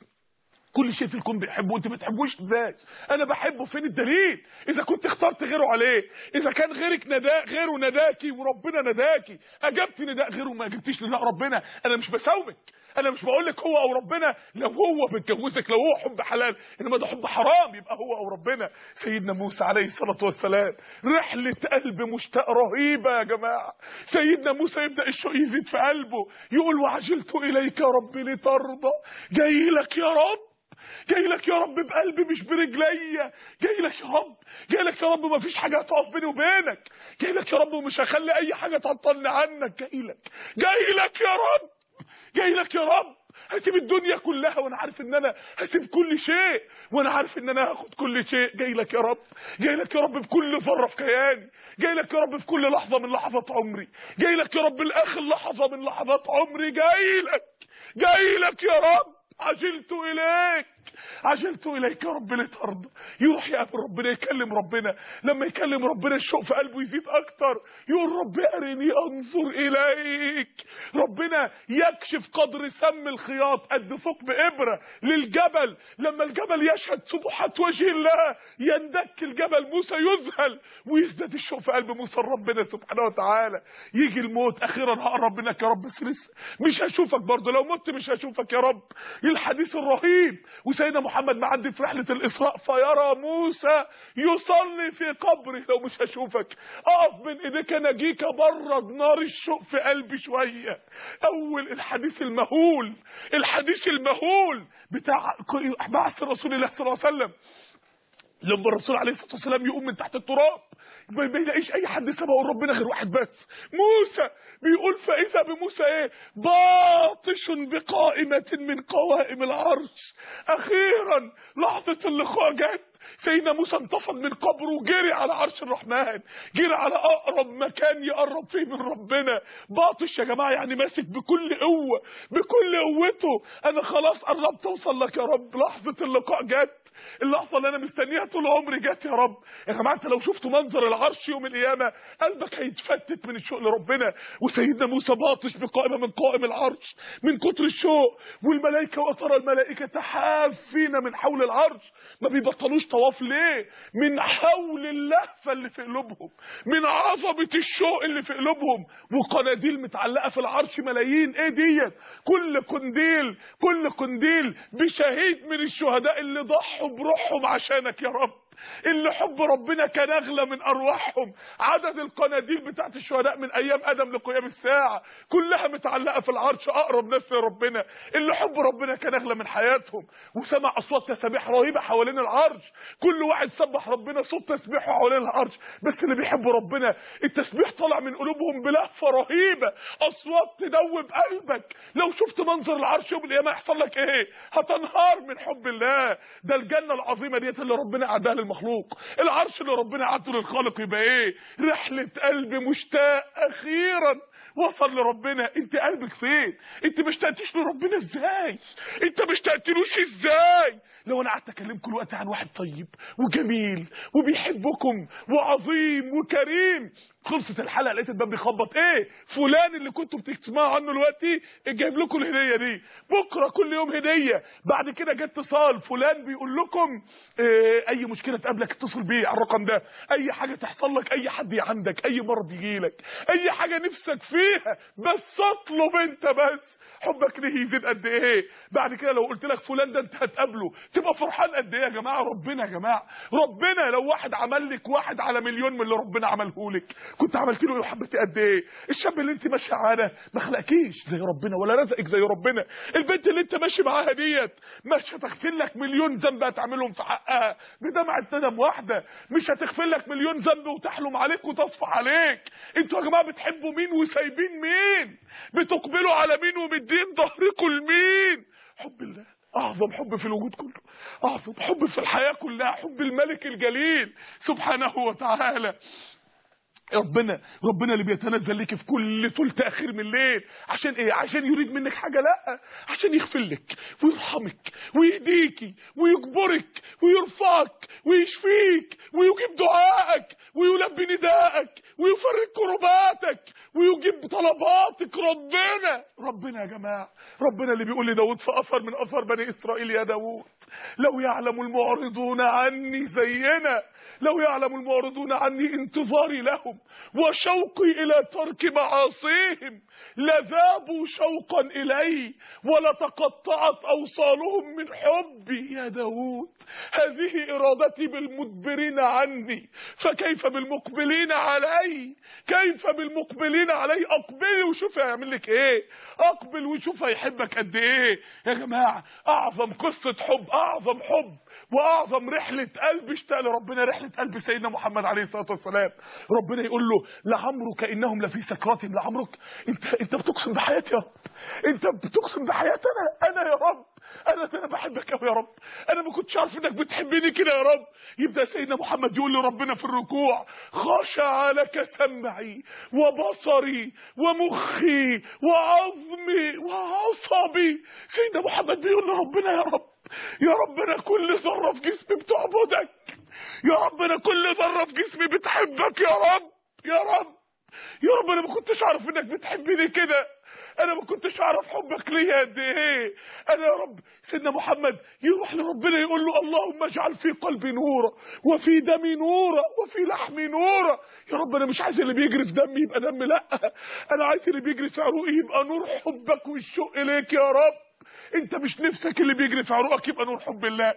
كل شيء في الكون بيحبه وانت ما بتحبوش ازاي انا بحبه فين الدليل اذا كنت اخترت غيره عليه اذا كان غيرك نداء غيره نداكي وربنا نداكي اجبت نداء غيره ما اجبتيش نداء ربنا انا مش بساومك انا مش بقول لك هو او ربنا لو هو بيتجوزك لو هو حب حلال انما ده حب حرام يبقى هو او ربنا سيدنا موسى عليه الصلاه والسلام رحله قلب مشتاق رهيبه يا جماعه سيدنا موسى يبدا الشوق يزيد في قلبه يقول وعجلت اليك يا رب لترضى جاي لك يا رب جاي لك يا رب بقلبي مش برجليا جاي لك يا رب جاي لك يا رب ما فيش حاجه هتقف بيني وبينك جاي لك يا رب ومش هخلي اي حاجه تعطلني عنك جاي لك جاي لك يا رب جاي لك يا رب هسيب الدنيا كلها وانا عارف ان انا هسيب كل شيء وانا عارف ان انا هاخد كل شيء جاي لك يا رب جاي لك يا رب بكل ذره في كياني جاي لك يا رب في كل لحظه من لحظات عمري جاي لك يا رب لاخر لحظه من لحظات عمري جاي لك جاي لك يا رب عجلت اليك عجلت اليك يا رب لترضى يروح يقابل ربنا يكلم ربنا لما يكلم ربنا الشوق في قلبه يزيد اكتر يقول رب ارني انظر اليك ربنا يكشف قدر سم الخياط قد ثقب ابره للجبل لما الجبل يشهد سبحات وجه الله يندك الجبل موسى يذهل ويزداد الشوق في قلب موسى ربنا سبحانه وتعالى يجي الموت اخيرا هقرب منك يا رب بس لسه مش هشوفك برضه لو مت مش هشوفك يا رب الحديث الرهيب وسيدنا محمد معدي في رحله الاسراء فيرى موسى يصلي في قبره لو مش هشوفك اقف بين ايديك اناجيك برد نار الشوق في قلبي شويه اول الحديث المهول الحديث المهول بتاع بعث رسول الله صلى الله عليه وسلم لما الرسول عليه الصلاه والسلام يقوم من تحت التراب ما ما يلاقيش اي حد سبقه ربنا غير واحد بس موسى بيقول فاذا بموسى ايه باطش بقائمه من قوائم العرش اخيرا لحظه اللقاء جت سيدنا موسى انتفض من قبره وجري على عرش الرحمن جري على اقرب مكان يقرب فيه من ربنا باطش يا جماعه يعني ماسك بكل قوه بكل قوته انا خلاص قربت اوصل لك يا رب لحظه اللقاء جت اللحظه اللي انا مستنيها طول عمري جت يا رب يا جماعه انت لو شفتوا منظر العرش يوم القيامه قلبك هيتفتت من الشوق لربنا وسيدنا موسى باطش بقائمه من قائم العرش من كتر الشوق والملائكه وترى الملائكه حافين من حول العرش ما بيبطلوش طواف ليه من حول اللهفه اللي في قلوبهم من عظمه الشوق اللي في قلوبهم وقناديل متعلقه في العرش ملايين ايه ديت كل قنديل كل قنديل بشهيد من الشهداء اللي ضحوا بروحهم عشانك يا رب اللي حب ربنا كان اغلى من ارواحهم عدد القناديل بتاعت الشهداء من ايام ادم لقيام الساعه كلها متعلقه في العرش اقرب ناس لربنا اللي حب ربنا كان اغلى من حياتهم وسمع اصوات تسابيح رهيبه حوالين العرش كل واحد سبح ربنا صوت تسبيحه حوالين العرش بس اللي بيحبوا ربنا التسبيح طالع من قلوبهم بلهفه رهيبه اصوات تدوب قلبك لو شفت منظر العرش يوم القيامه يحصل لك ايه هتنهار من حب الله ده الجنه العظيمه ديت اللي ربنا اعدها للمخلوق العرش اللي ربنا عده للخالق يبقى ايه رحله قلب مشتاق اخيرا وصل لربنا انت قلبك فين انت ما اشتقتيش لربنا ازاي انت ما اشتقتلوش ازاي لو انا قعدت اكلمكم الوقت عن واحد طيب وجميل وبيحبكم وعظيم وكريم خلصت الحلقه لقيت الباب بيخبط ايه فلان اللي كنتوا بتسمعوا عنه دلوقتي جايب لكم الهديه دي بكره كل يوم هديه بعد كده جه اتصال فلان بيقول لكم إيه اي مشكله تقابلك اتصل بيه على الرقم ده اي حاجه تحصل لك اي حد عندك اي مرض يجي لك اي حاجه نفسك فيها بس اطلب انت بس حبك ليه يزيد قد ايه بعد كده لو قلت لك فلان ده انت هتقابله تبقى فرحان قد ايه يا جماعه ربنا يا جماعه ربنا لو واحد عمل لك واحد على مليون من اللي ربنا عمله لك كنت عملت له حبتي قد ايه الشاب اللي انت ماشيه معاه ما خلقكيش زي ربنا ولا رزقك زي ربنا البنت اللي انت ماشي معاها ديت مش هتغفر لك مليون ذنب هتعملهم في حقها بدمعه ندم واحده مش هتغفر لك مليون ذنب وتحلم عليك وتصفى عليك انتوا يا جماعه بتحبوا مين وسايبين مين بتقبلوا على مين ومدين ظهركم لمين حب الله اعظم حب في الوجود كله اعظم حب في الحياه كلها حب الملك الجليل سبحانه وتعالى ربنا ربنا اللي بيتنزل لك في كل ثلث اخير من الليل عشان ايه عشان يريد منك حاجه لا عشان يغفر لك ويرحمك ويهديكي ويجبرك ويرفعك ويشفيك ويجيب دعائك ويلبي ندائك ويفرج كرباتك ويجيب طلباتك ربنا ربنا يا جماعه ربنا اللي بيقول لداود في اثر من اثر بني اسرائيل يا داود لو يعلم المعرضون عني زينا لو يعلم المعرضون عني انتظاري لهم وشوقي إلى ترك معاصيهم لذابوا شوقا إلي ولتقطعت أوصالهم من حبي يا داود هذه إرادتي بالمدبرين عني فكيف بالمقبلين علي كيف بالمقبلين علي أقبلي وشوف هيعمل لك إيه أقبل وشوف هيحبك قد إيه يا جماعة أعظم قصة حب أعظم حب وأعظم رحلة قلب اشتاق لربنا رحلة قلب سيدنا محمد عليه الصلاة والسلام ربنا يقول له لعمرك إنهم لفي سكراتهم لعمرك أنت أنت بتقسم بحياتي يا رب أنت بتقسم بحياتي أنا أنا يا رب انا انا بحبك قوي يا رب انا ما كنتش عارف انك بتحبني كده يا رب يبدا سيدنا محمد يقول لربنا في الركوع خشع لك سمعي وبصري ومخي وعظمي وعصبي سيدنا محمد بيقول لربنا يا رب يا رب انا كل ذره في جسمي بتعبدك يا رب انا كل ذره في جسمي بتحبك يا رب يا رب يا رب انا ما كنتش عارف انك بتحبني كده انا ما كنتش اعرف حبك ليا قد ايه انا يا رب سيدنا محمد يروح لربنا يقول له اللهم اجعل في قلبي نورا وفي دمي نورا وفي لحمي نورا يا رب انا مش عايز اللي بيجري في دمي يبقى دم لا انا عايز اللي بيجري في عروقي يبقى نور حبك والشوق اليك يا رب انت مش نفسك اللي بيجري في عروقك يبقى نور حب الله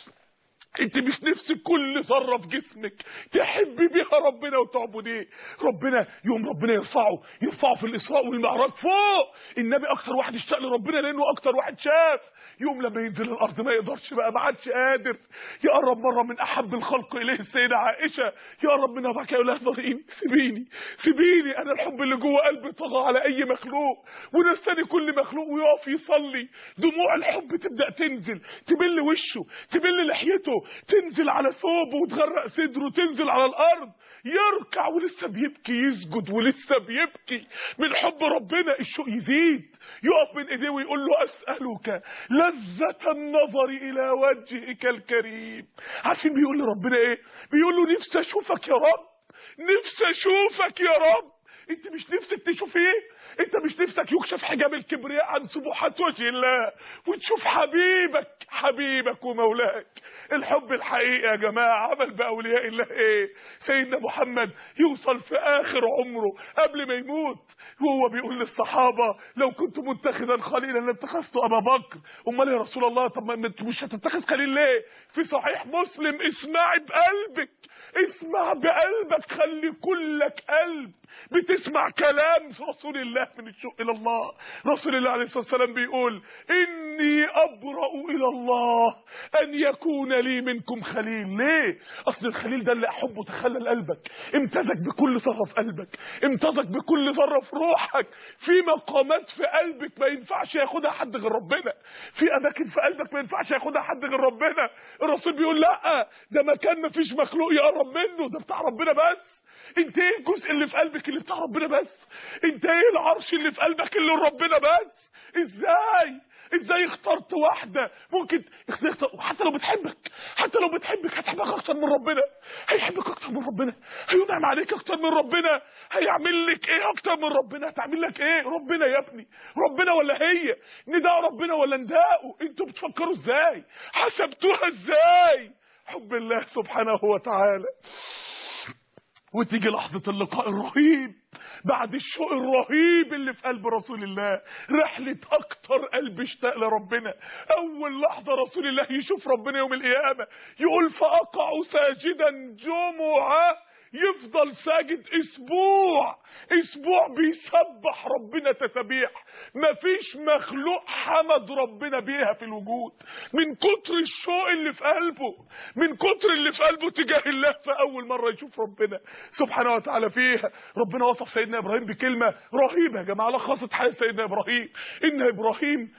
انت مش نفسك كل ذره في جسمك تحبي بيها ربنا وتعبديه ربنا يوم ربنا يرفعه يرفعه في الاسراء والمعراج فوق النبي اكتر واحد اشتاق لربنا لانه اكتر واحد شاف يوم لما ينزل الارض ما يقدرش بقى ما عادش قادر يقرب مره من احب الخلق اليه السيده عائشه يقرب منها بقى يقول لها ضريني سيبيني سيبيني انا الحب اللي جوه قلبي طغى على اي مخلوق ونستني كل مخلوق ويقف يصلي دموع الحب تبدا تنزل تبل وشه تبل لحيته تنزل على ثوبه وتغرق صدره تنزل على الارض يركع ولسه بيبكي يسجد ولسه بيبكي من حب ربنا الشوق يزيد يقف من ايديه ويقول له اسالك لذة النظر الى وجهك الكريم عارفين بيقول لربنا ايه بيقول له نفسي اشوفك يا رب نفسي اشوفك يا رب انت مش نفسك تشوف ايه انت مش نفسك يكشف حجاب الكبرياء عن سبحات وجه الله وتشوف حبيبك حبيبك ومولاك الحب الحقيقي يا جماعه عمل باولياء الله ايه سيدنا محمد يوصل في اخر عمره قبل ما يموت وهو بيقول للصحابه لو كنت متخذا خليلا لاتخذت ابا بكر امال يا رسول الله طب ما انت مش هتتخذ خليل ليه في صحيح مسلم اسمعي بقلبك اسمع بقلبك خلي كلك قلب بتسمع كلام رسول الله من الشوق الى الله رسول الله عليه الصلاه والسلام بيقول اني ابرا الى الله ان يكون لي منكم خليل ليه اصل الخليل ده اللي احبه تخلل قلبك امتزج بكل ذره في قلبك امتزج بكل ذره في روحك في مقامات في قلبك ما ينفعش ياخدها حد غير ربنا في اماكن في قلبك ما ينفعش ياخدها حد غير ربنا الرسول بيقول لا ده مكان ما فيش مخلوق يقرب منه ده بتاع ربنا بس انت ايه الجزء اللي في قلبك اللي بتاع ربنا بس انت ايه العرش اللي في قلبك اللي لربنا بس ازاي ازاي اخترت واحده ممكن اختار حتى لو بتحبك حتى لو بتحبك هتحبك اكتر من ربنا هيحبك اكتر من ربنا هينعم عليك اكتر من ربنا هيعمل لك ايه اكتر من ربنا هتعمل لك ايه ربنا يا ابني ربنا ولا هي نداء ربنا ولا نداءه انتوا بتفكروا ازاي حسبتوها ازاي حب الله سبحانه وتعالى وتيجي لحظة اللقاء الرهيب بعد الشوق الرهيب اللي في قلب رسول الله رحلة أكتر قلب اشتاق لربنا أول لحظة رسول الله يشوف ربنا يوم القيامة يقول فأقع ساجدا جمعة يفضل ساجد اسبوع اسبوع بيسبح ربنا تسبيح مفيش مخلوق حمد ربنا بيها في الوجود من كتر الشوق اللي في قلبه من كتر اللي في قلبه تجاه الله في اول مره يشوف ربنا سبحانه وتعالى فيها ربنا وصف سيدنا ابراهيم بكلمه رهيبه يا جماعه لخصت حياه سيدنا ابراهيم ان ابراهيم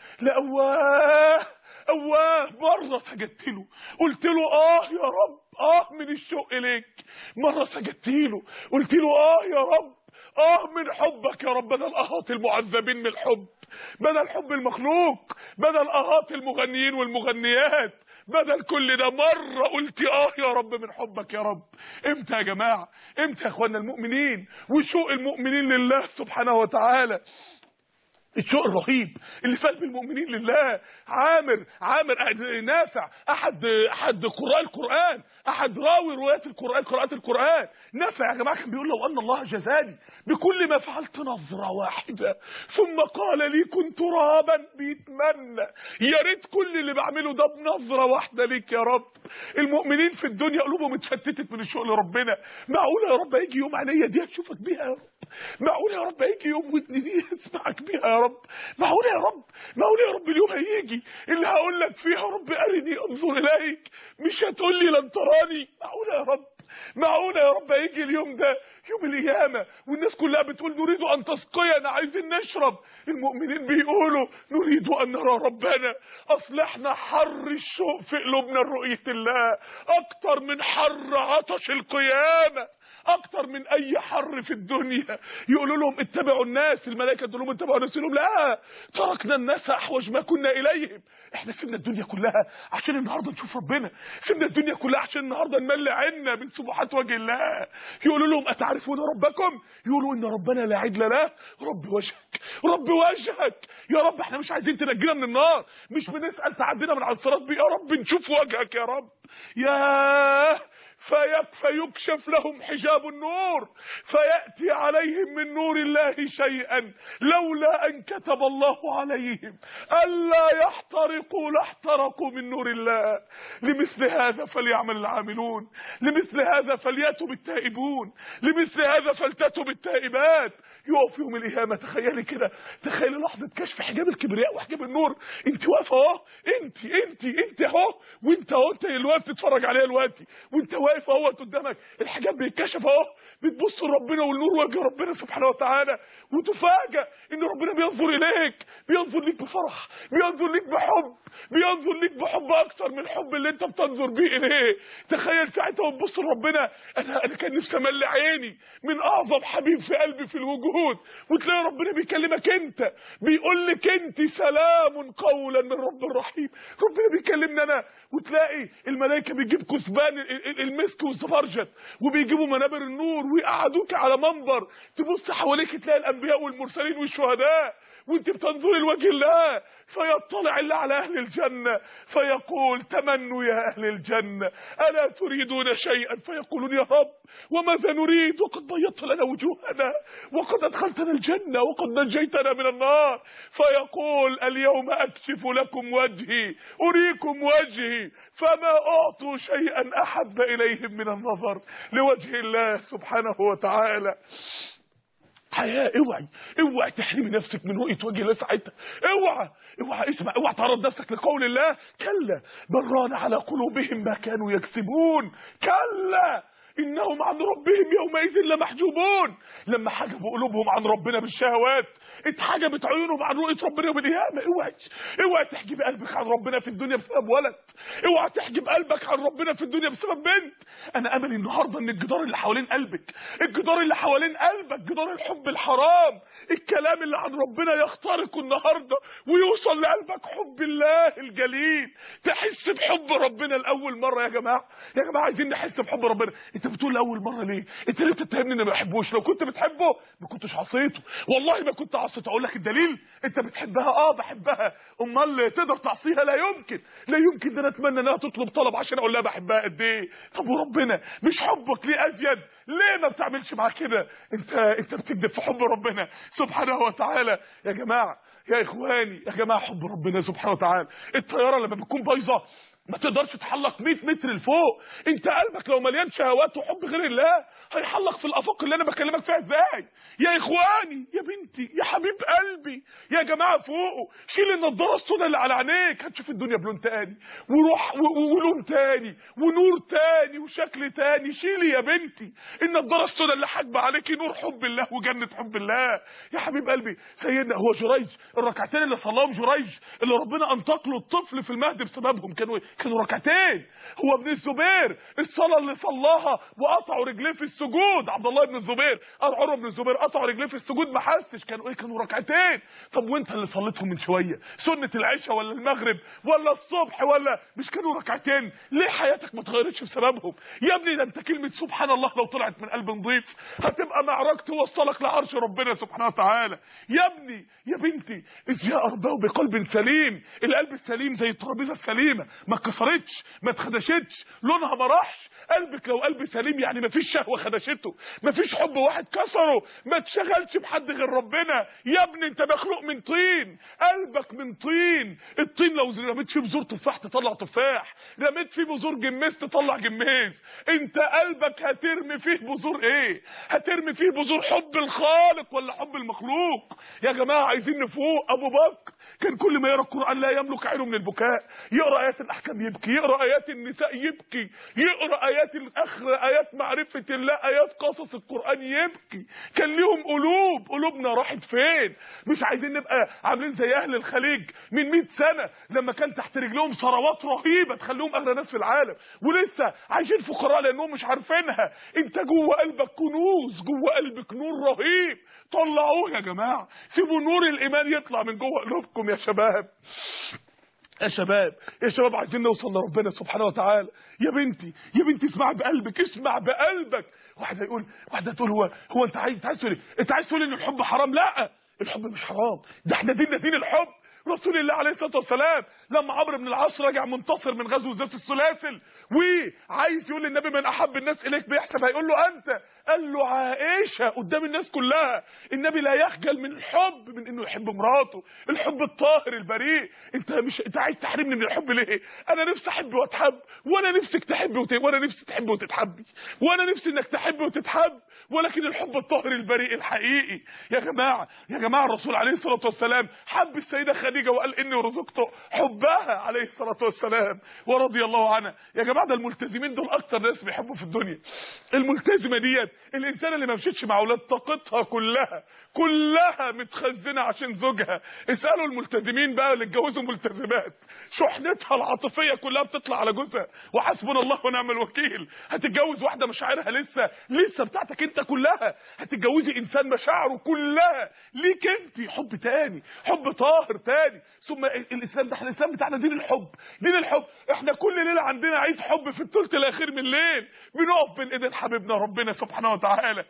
لأواه أواه مرة سجدت له قلت له آه يا رب آه من الشوق إليك مرة سجدت له قلت له آه يا رب آه من حبك يا رب بدل آهات المعذبين من الحب بدل حب المخلوق بدل آهات المغنيين والمغنيات بدل كل ده مرة قلت اه يا رب من حبك يا رب امتى يا جماعة امتى يا اخوانا المؤمنين وشوق المؤمنين لله سبحانه وتعالى الشوق الرهيب اللي في قلب المؤمنين لله عامر عامر نافع احد احد قراء القران احد راوي روايات القران قراءات القران نافع يا جماعه كان بيقول لو ان الله جزاني بكل ما فعلت نظره واحده ثم قال لي كنت ترابا بيتمنى يا ريت كل اللي بعمله ده بنظره واحده ليك يا رب المؤمنين في الدنيا قلوبهم اتفتتت من الشوق لربنا معقوله يا رب هيجي يوم عينيا دي هتشوفك بيها يا رب معقوله يا رب هيجي يوم ودني دي اسمعك بيها يا رب معقوله يا رب معقوله يا رب اليوم هيجي اللي هقول لك فيها رب ارني انظر اليك مش هتقول لي لن تراني معقوله يا رب معقوله يا رب هيجي اليوم ده يوم القيامه والناس كلها بتقول نريد ان تسقينا عايزين نشرب المؤمنين بيقولوا نريد ان نرى ربنا اصلحنا حر الشوق في قلوبنا لرؤيه الله اكتر من حر عطش القيامه اكتر من اي حر في الدنيا يقولوا لهم اتبعوا الناس الملائكه تقول لهم اتبعوا الناس يقول لهم لا تركنا الناس احوج ما كنا اليهم احنا سيبنا الدنيا كلها عشان النهارده نشوف ربنا سيبنا الدنيا كلها عشان النهارده نملي عنا من سبحات وجه الله يقولوا لهم اتعرفون ربكم يقولوا ان ربنا لا عدل له رب وجهك رب وجهك يا رب احنا مش عايزين تنجينا من النار مش بنسال تعدينا من على الصراط يا رب نشوف وجهك يا رب يا في فيكشف لهم حجاب النور فيأتي عليهم من نور الله شيئا لولا أن كتب الله عليهم ألا يحترقوا لاحترقوا من نور الله لمثل هذا فليعمل العاملون لمثل هذا فليأتوا بالتائبون لمثل هذا فلتأتوا بالتائبات يقف يوم القيامة تخيلي كده تخيلي لحظة كشف حجاب الكبرياء وحجاب النور انت واقفة اهو انت انت انت اهو وانت اهو انت اللي واقف تتفرج عليها دلوقتي وانت واقف اهو قدامك الحجاب بيتكشف اهو بتبص لربنا والنور وجه ربنا سبحانه وتعالى وتفاجأ ان ربنا بينظر اليك بينظر ليك بفرح بينظر ليك بحب بينظر ليك بحب اكتر من الحب اللي انت بتنظر بيه اليه تخيل ساعتها وتبص لربنا انا انا كان نفسي املي عيني من اعظم حبيب في قلبي في الوجود وتلاقي ربنا بيكلمك انت بيقول لك انت سلام قولا من رب رحيم ربنا بيكلمني انا وتلاقي الملائكه بتجيب كثبان المسك والزبرجد وبيجيبوا منابر النور ويقعدوك على منبر تبص حواليك تلاقي الانبياء والمرسلين والشهداء وانت بتنظري لوجه الله فيطلع الله على اهل الجنه فيقول تمنوا يا اهل الجنه الا تريدون شيئا فيقولون يا رب وماذا نريد وقد بيضت لنا وجوهنا وقد ادخلتنا الجنه وقد نجيتنا من النار فيقول اليوم اكشف لكم وجهي اريكم وجهي فما اعطوا شيئا احب اليهم من النظر لوجه الله سبحانه وتعالى حياة اوعي اوعي تحرمي نفسك من رؤية وجه الله ساعتها اوعى اوعى اسمع اوعى تعرض نفسك لقول الله كلا بل ران على قلوبهم ما كانوا يكسبون كلا انهم عن ربهم يومئذ لمحجوبون لما حجبوا قلوبهم عن ربنا بالشهوات اتحجبت عيونهم عن رؤيه ربنا يوم القيامه اوعي اوعي تحجب قلبك عن ربنا في الدنيا بسبب ولد اوعي تحجب قلبك عن ربنا في الدنيا بسبب بنت انا املي النهارده ان الجدار اللي حوالين قلبك الجدار اللي حوالين قلبك جدار الحب الحرام الكلام اللي عن ربنا يخترق النهارده ويوصل لقلبك حب الله الجليل تحس بحب ربنا لاول مره يا جماعه يا جماعه عايزين نحس بحب ربنا انت بتقول لاول مره ليه انت ليه بتتهمني اني ما بحبوش لو كنت بتحبه ما كنتش عصيته والله ما كنت عصيته اقول لك الدليل انت بتحبها اه بحبها امال تقدر تعصيها لا يمكن لا يمكن ده انا اتمنى انها تطلب طلب عشان اقول لها بحبها قد ايه طب وربنا مش حبك ليه ازيد ليه ما بتعملش معاه كده انت انت بتكذب في حب ربنا سبحانه وتعالى يا جماعه يا اخواني يا جماعه حب ربنا سبحانه وتعالى الطياره لما بتكون بايظه ما تقدرش تحلق 100 متر لفوق انت قلبك لو مليان شهوات وحب غير الله هيحلق في الافاق اللي انا بكلمك فيها ازاي يا اخواني يا بنتي يا حبيب قلبي يا جماعه فوقه شيل النضاره السوداء اللي على عينيك هتشوف الدنيا بلون تاني وروح ولون تاني ونور تاني وشكل تاني شيلي يا بنتي النضاره السوداء اللي حاجبه عليكي نور حب الله وجنه حب الله يا حبيب قلبي سيدنا هو جريج الركعتين اللي صلاهم جريج اللي ربنا انطق له الطفل في المهد بسببهم كانوا كانوا ركعتين هو ابن الزبير الصلاه اللي صلاها وقطعوا رجليه في السجود عبد الله بن الزبير قال عمر بن الزبير قطعوا رجليه في السجود ما حسش كانوا ايه كانوا ركعتين طب وانت اللي صليتهم من شويه سنه العشاء ولا المغرب ولا الصبح ولا مش كانوا ركعتين ليه حياتك ما اتغيرتش بسببهم يا ابني ده انت كلمه سبحان الله لو طلعت من قلب نظيف هتبقى معركه توصلك لعرش ربنا سبحانه وتعالى يا ابني يا بنتي اذ جاء ربه بقلب سليم القلب السليم زي الترابيزه السليمه ما اتكسرتش ما اتخدشتش لونها ما راحش قلبك لو قلب سليم يعني ما فيش شهوه خدشته ما فيش حب واحد كسره ما تشغلش بحد غير ربنا يا ابني انت مخلوق من طين قلبك من طين الطين لو رميت فيه بذور تفاح تطلع تفاح رميت فيه بذور جميز تطلع جميز انت قلبك هترمي فيه بذور ايه هترمي فيه بذور حب الخالق ولا حب المخلوق يا جماعه عايزين نفوق ابو بكر كان كل ما يقرا القران لا يملك عينه من البكاء يقرا ايات الاحكام يبكي يقرا ايات النساء يبكي يقرا ايات الاخره ايات معرفه الله ايات قصص القران يبكي كان ليهم قلوب قلوبنا راحت فين مش عايزين نبقى عاملين زي اهل الخليج من 100 سنه لما كان تحت رجلهم ثروات رهيبه تخليهم اغنى ناس في العالم ولسه عايشين فقراء لانهم مش عارفينها انت جوه قلبك كنوز جوه قلبك نور رهيب طلعوه يا جماعه سيبوا نور الايمان يطلع من جوه قلوبكم يا شباب يا شباب يا شباب عايزين نوصل لربنا سبحانه وتعالى يا بنتي يا بنتي اسمع بقلبك اسمع بقلبك واحده يقول واحده تقول هو هو انت عايز عايز تقول انت عايز تقول ان الحب حرام لا الحب مش حرام ده احنا ديننا دين الحب رسول الله عليه الصلاه والسلام لما عمرو بن العاص رجع منتصر من غزوه ذات السلاسل وعايز يقول للنبي من احب الناس اليك بيحسب هيقول له انت قال له عائشه قدام الناس كلها النبي لا يخجل من الحب من انه يحب مراته الحب الطاهر البريء انت مش انت عايز تحرمني من الحب ليه انا نفسي احب واتحب وانا نفسك تحب وت... وانا نفسي تحب وتتحبي وانا نفسي انك تحب وتتحب ولكن الحب الطاهر البريء الحقيقي يا جماعه يا جماعه الرسول عليه الصلاه والسلام حب السيده خديجه وقال اني رزقت حبها عليه الصلاه والسلام ورضي الله عنها يا جماعه ده الملتزمين دول اكتر ناس بيحبوا في الدنيا الملتزمه ديت الانسان اللي ما مشيتش مع اولاد طاقتها كلها كلها متخزنه عشان زوجها اسالوا الملتزمين بقى اللي اتجوزوا ملتزمات شحنتها العاطفيه كلها بتطلع على جوزها وحسبنا الله ونعم الوكيل هتتجوز واحده مشاعرها لسه لسه بتاعتك انت كلها هتتجوزي انسان مشاعره كلها ليك انت حب تاني حب طاهر تاني ثم الاسلام ده احنا الاسلام بتاعنا دين الحب دين الحب احنا كل ليله عندنا عيد حب في الثلث الاخير من الليل بنقف بين ايدين حبيبنا ربنا سبحانه وتعالى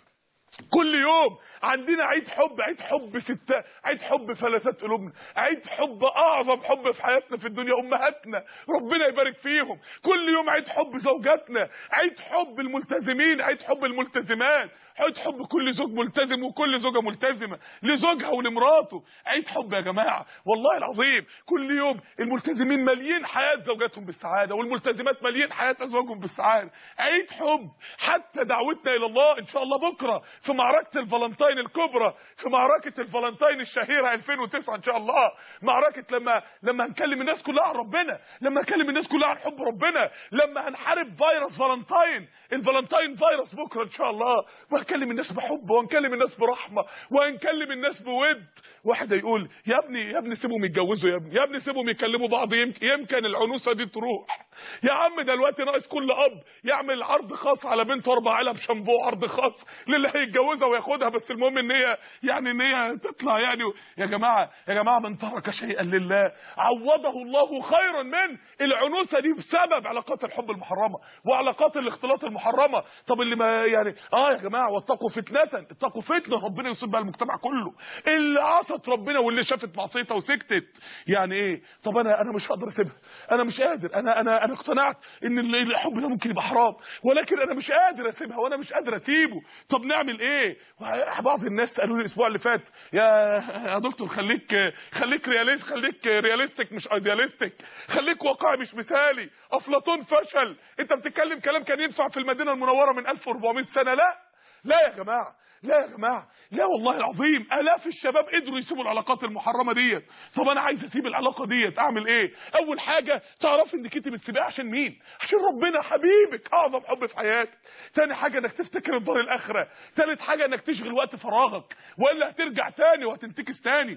كل يوم عندنا عيد حب عيد حب ستة عيد حب فلذات قلوبنا عيد حب اعظم حب في حياتنا في الدنيا امهاتنا ربنا يبارك فيهم كل يوم عيد حب زوجاتنا عيد حب الملتزمين عيد حب الملتزمات عيد حب كل زوج ملتزم وكل زوجه ملتزمه لزوجها ولمراته عيد حب يا جماعه والله العظيم كل يوم الملتزمين ماليين حياه زوجاتهم بالسعاده والملتزمات ماليين حياه ازواجهم بالسعاده عيد حب حتى دعوتنا الى الله ان شاء الله بكره في معركه الفالنتين الكبرى في معركه الفالنتين الشهيره 2009 ان شاء الله معركه لما لما هنكلم الناس كلها عن ربنا لما هنكلم الناس كلها عن حب ربنا لما هنحارب فيروس فالنتين الفالنتين فيروس بكره ان شاء الله وهنكلم الناس بحب وهنكلم الناس برحمه وهنكلم الناس بود واحد يقول يا ابني يا ابني سيبهم يتجوزوا يا ابني يا ابني سيبهم يكلموا بعض يمكن, يمكن العنوسه دي تروح يا عم ده دلوقتي ناقص كل اب يعمل عرض خاص على بنته اربع علب شامبو عرض خاص للي هيتجوزها وياخدها بس المهم ان هي يعني ان هي تطلع يعني يا جماعه يا جماعه من ترك شيئا لله عوضه الله خيرا من العنوسه دي بسبب علاقات الحب المحرمه وعلاقات الاختلاط المحرمه طب اللي ما يعني اه يا جماعه واتقوا فتنه اتقوا فتنه ربنا يصيب بها المجتمع كله اللي عصت ربنا واللي شافت معصيتها وسكتت يعني ايه طب انا انا مش هقدر اسيبها انا مش قادر انا انا انا اقتنعت ان الحب ده ممكن يبقى حرام ولكن انا مش قادر اسيبها وانا مش قادر اسيبه طب نعمل ايه بعض الناس قالوا لي الاسبوع اللي فات يا يا دكتور خليك خليك رياليست خليك رياليستيك مش ايدياليستيك خليك واقعي مش مثالي افلاطون فشل انت بتتكلم كلام كان ينفع في المدينه المنوره من 1400 سنه لا لا يا جماعه لا يا جماعه لا والله العظيم الاف الشباب قدروا يسيبوا العلاقات المحرمه ديت طب انا عايز اسيب العلاقه ديت اعمل ايه اول حاجه تعرفي انك انت بتسيبيها عشان مين عشان ربنا حبيبك اعظم حب في حياتك تاني حاجه انك تفتكر الدار الاخره تالت حاجه انك تشغل وقت فراغك والا هترجع تاني وهتنتكس تاني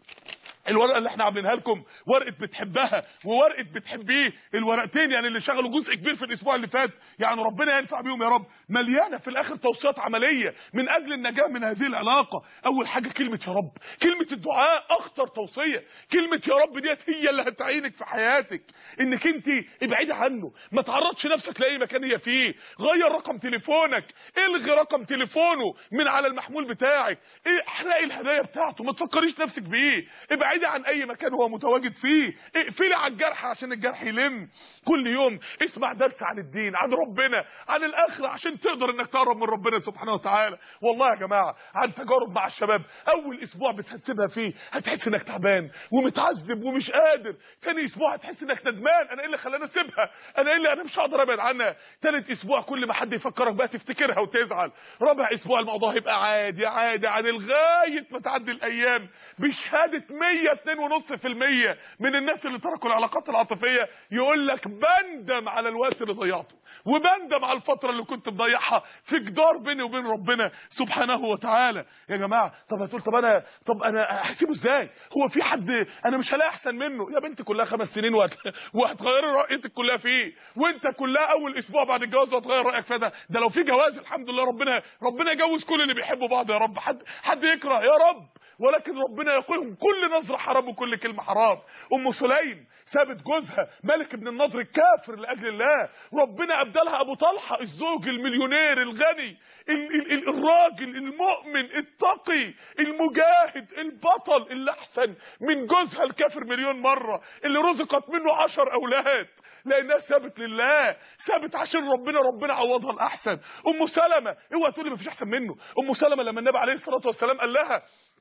الورقه اللي احنا عاملينها لكم ورقه بتحبها وورقه بتحبيه الورقتين يعني اللي شغلوا جزء كبير في الاسبوع اللي فات يعني ربنا ينفع بيهم يا رب مليانه في الاخر توصيات عمليه من اجل النجاه من هذه العلاقه اول حاجه كلمه يا رب كلمه الدعاء اخطر توصيه كلمه يا رب ديت هي اللي هتعينك في حياتك انك انت ابعدي عنه ما تعرضش نفسك لاي مكان هي فيه غير رقم تليفونك الغي رقم تليفونه من على المحمول بتاعك احرقي الهدايا بتاعته ما تفكريش نفسك بيه ابعدي ابعدي عن اي مكان هو متواجد فيه اقفلي على الجرح عشان الجرح يلم كل يوم اسمع درس عن الدين عن ربنا عن الاخره عشان تقدر انك تقرب من ربنا سبحانه وتعالى والله يا جماعه عن تجارب مع الشباب اول اسبوع بتحسبها فيه هتحس انك تعبان ومتعذب ومش قادر ثاني اسبوع هتحس انك ندمان انا ايه اللي خلاني اسيبها انا ايه اللي انا مش هقدر ابعد عنها ثالث اسبوع كل ما حد يفكرك بقى تفتكرها وتزعل رابع اسبوع الموضوع هيبقى عادي عادي عادي لغايه ما تعدي الايام بشهاده 100 2.5% من الناس اللي تركوا العلاقات العاطفيه يقول لك بندم على الوقت اللي ضيعته وبندم على الفتره اللي كنت مضيعها في جدار بيني وبين ربنا سبحانه وتعالى يا جماعه طب هتقول طب انا طب انا هسيبه ازاي هو في حد انا مش هلاقي احسن منه يا بنتي كلها خمس سنين وهتغيري رايتك كلها فيه وانت كلها اول اسبوع بعد الجواز هتغير رايك فيها ده ده لو في جواز الحمد لله ربنا ربنا يجوز كل اللي بيحبوا بعض يا رب حد حد يكره يا رب ولكن ربنا يقول كل نظره كله حرام وكل كلمه حرام ام سليم سابت جوزها ملك بن النضر الكافر لاجل الله ربنا ابدلها ابو طلحه الزوج المليونير الغني ال ال ال الراجل المؤمن التقي المجاهد البطل اللي احسن من جوزها الكافر مليون مره اللي رزقت منه عشر اولاد لانها سابت لله سابت عشان ربنا ربنا عوضها الاحسن ام سلمة اوعى تقولي مفيش احسن منه ام سلمة لما النبي عليه الصلاه والسلام قال لها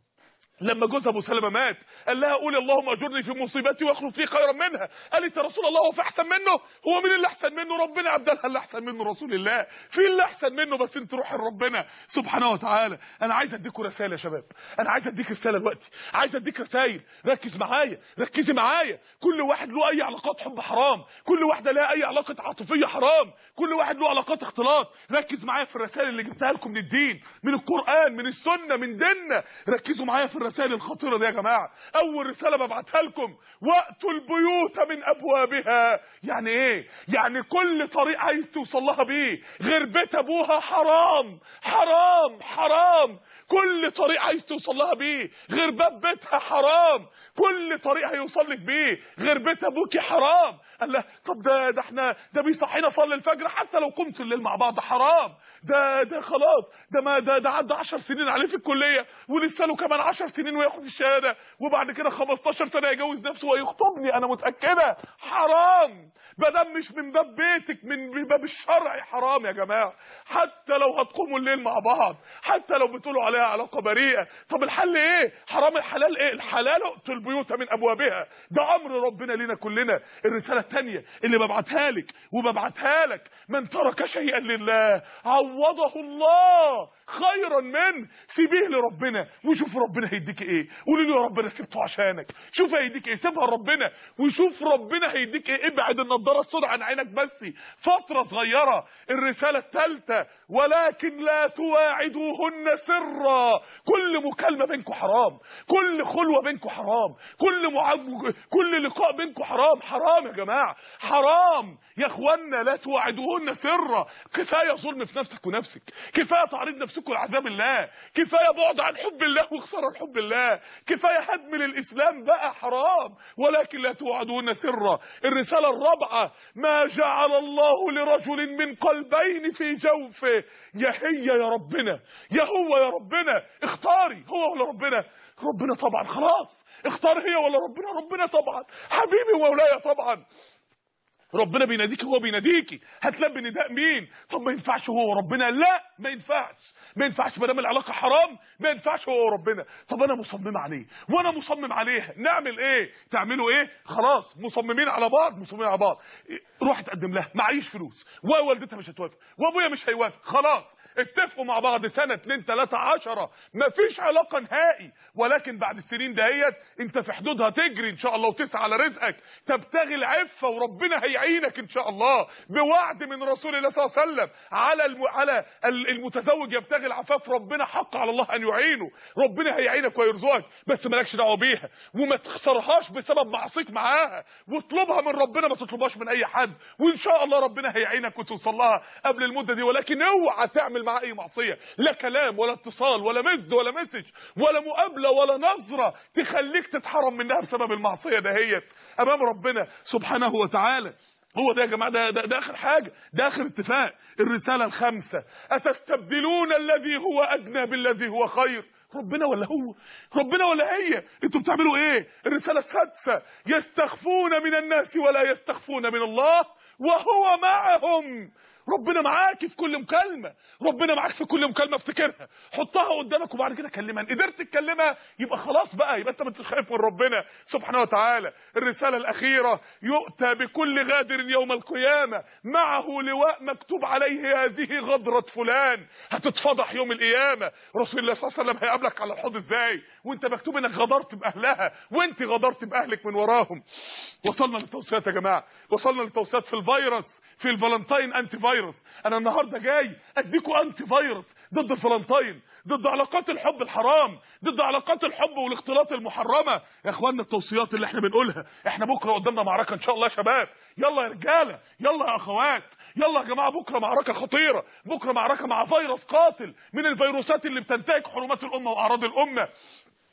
لما جوز ابو سلمة مات قال لها قولي اللهم اجرني في مصيبتي واخلف لي خيرا منها قالت يا رسول الله هو في احسن منه هو مين اللي احسن منه ربنا عبدالها اللي احسن منه رسول الله في اللي احسن منه بس انت روحي لربنا سبحانه وتعالى انا عايز اديكم رسائل يا شباب انا عايز اديك رساله دلوقتي عايز اديك رسائل ركز معايا ركزي معايا كل واحد له اي علاقات حب حرام كل واحده لها اي علاقه عاطفيه حرام كل واحد له علاقات اختلاط ركز معايا في الرسائل اللي جبتها لكم من الدين من القران من السنه من ديننا ركزوا معايا في الرسائل الخطيره دي يا جماعه اول رساله ببعتها لكم وقتوا البيوت من ابوابها يعني ايه يعني كل طريق عايز توصل لها بيه غير بيت ابوها حرام حرام حرام كل طريق عايز توصل لها بيه غير باب بيتها حرام كل طريق هيوصل لك بيه غير بيت ابوكي حرام قال له طب ده ده احنا ده بيصحينا صلي الفجر حتى لو قمت الليل مع بعض حرام ده ده خلاص ده ما ده ده عدى 10 سنين عليه في الكليه ولسه له كمان 10 سنين وياخد الشهاده وبعد كده 15 سنه يجوز نفسه ويخطبني انا متاكده حرام بدل مش من باب بيتك من باب الشرع حرام يا جماعه حتى لو هتقوموا الليل مع بعض حتى لو بتقولوا عليها علاقه بريئه طب الحل ايه حرام الحلال ايه الحلال اقتل البيوت من ابوابها ده امر ربنا لنا كلنا الرساله الثانيه اللي ببعتها لك وببعتها لك من ترك شيئا لله عوضه الله خيرا منه سيبيه لربنا وشوف ربنا هيديك ايه قولي له يا رب انا سبته عشانك شوف هيديك ايه سيبها لربنا وشوف ربنا هيديك ايه ابعد النضاره السوداء عن عينك بس فتره صغيره الرساله الثالثه ولكن لا تواعدوهن سرا كل مكالمه بينكم حرام كل خلوه بينكم حرام كل معب... كل لقاء بينكم حرام حرام يا جماعه حرام يا اخوانا لا تواعدوهن سرا كفايه ظلم في نفسك ونفسك كفايه تعريض نفسكم لعذاب الله كفايه بعد عن حب الله وخساره حب الله كفايه هدم للاسلام بقى حرام ولكن لا توعدون سرا الرساله الرابعه ما جعل الله لرجل من قلبين في جوفه يا هي يا ربنا يا هو يا ربنا اختاري هو ولا ربنا ربنا طبعا خلاص اختار هي ولا ربنا ربنا طبعا حبيبي ومولاي طبعا ربنا بيناديك هو بيناديكي هتلبي نداء مين طب ما ينفعش هو وربنا لا ما ينفعش ما ينفعش ما دام العلاقه حرام ما ينفعش هو وربنا طب انا مصمم عليه وانا مصمم عليها نعمل ايه تعملوا ايه خلاص مصممين على بعض مصممين على بعض روح تقدم لها معيش فلوس ووالدتها مش هتوافق وابويا مش هيوافق خلاص اتفقوا مع بعض سنة اتنين تلاتة عشرة مفيش علاقة نهائي ولكن بعد السنين دهيت انت في حدودها تجري ان شاء الله وتسعى على رزقك تبتغي العفة وربنا هيعينك ان شاء الله بوعد من رسول الله صلى الله عليه وسلم على الم... على المتزوج يبتغي العفاف ربنا حق على الله ان يعينه ربنا هيعينك ويرزقك بس مالكش دعوه بيها وما تخسرهاش بسبب معصيك معاها واطلبها من ربنا ما تطلبهاش من اي حد وان شاء الله ربنا هيعينك وتوصل لها قبل المده دي ولكن اوعى تعمل مع اي معصيه لا كلام ولا اتصال ولا مزد ولا مسج ولا مقابله ولا نظره تخليك تتحرم منها بسبب المعصيه دهيت امام ربنا سبحانه وتعالى هو ده يا جماعه ده, ده, ده اخر حاجه ده اخر اتفاق الرساله الخامسه اتستبدلون الذي هو ادنى بالذي هو خير ربنا ولا هو ربنا ولا هي انتوا بتعملوا ايه الرساله السادسه يستخفون من الناس ولا يستخفون من الله وهو معهم ربنا معاك في كل مكالمه ربنا معاك في كل مكالمه افتكرها حطها قدامك وبعد كده كلمها ان قدرت تكلمها يبقى خلاص بقى يبقى انت ما انتش خايف من ربنا سبحانه وتعالى الرساله الاخيره يؤتى بكل غادر يوم القيامه معه لواء مكتوب عليه هذه غدره فلان هتتفضح يوم القيامه رسول الله صلى الله عليه وسلم هيقابلك على الحوض ازاي وانت مكتوب انك غدرت باهلها وانت غدرت باهلك من وراهم وصلنا للتوصيات يا جماعه وصلنا للتوصيات في الفيروس في الفالنتين انتي فيروس انا النهارده جاي اديكوا انتي فيروس ضد الفالنتين ضد علاقات الحب الحرام ضد علاقات الحب والاختلاط المحرمه يا اخوانا التوصيات اللي احنا بنقولها احنا بكره قدامنا معركه ان شاء الله يا شباب يلا يا رجاله يلا يا اخوات يلا يا جماعه بكره معركه خطيره بكره معركه مع فيروس قاتل من الفيروسات اللي بتنتهك حرمات الامه واعراض الامه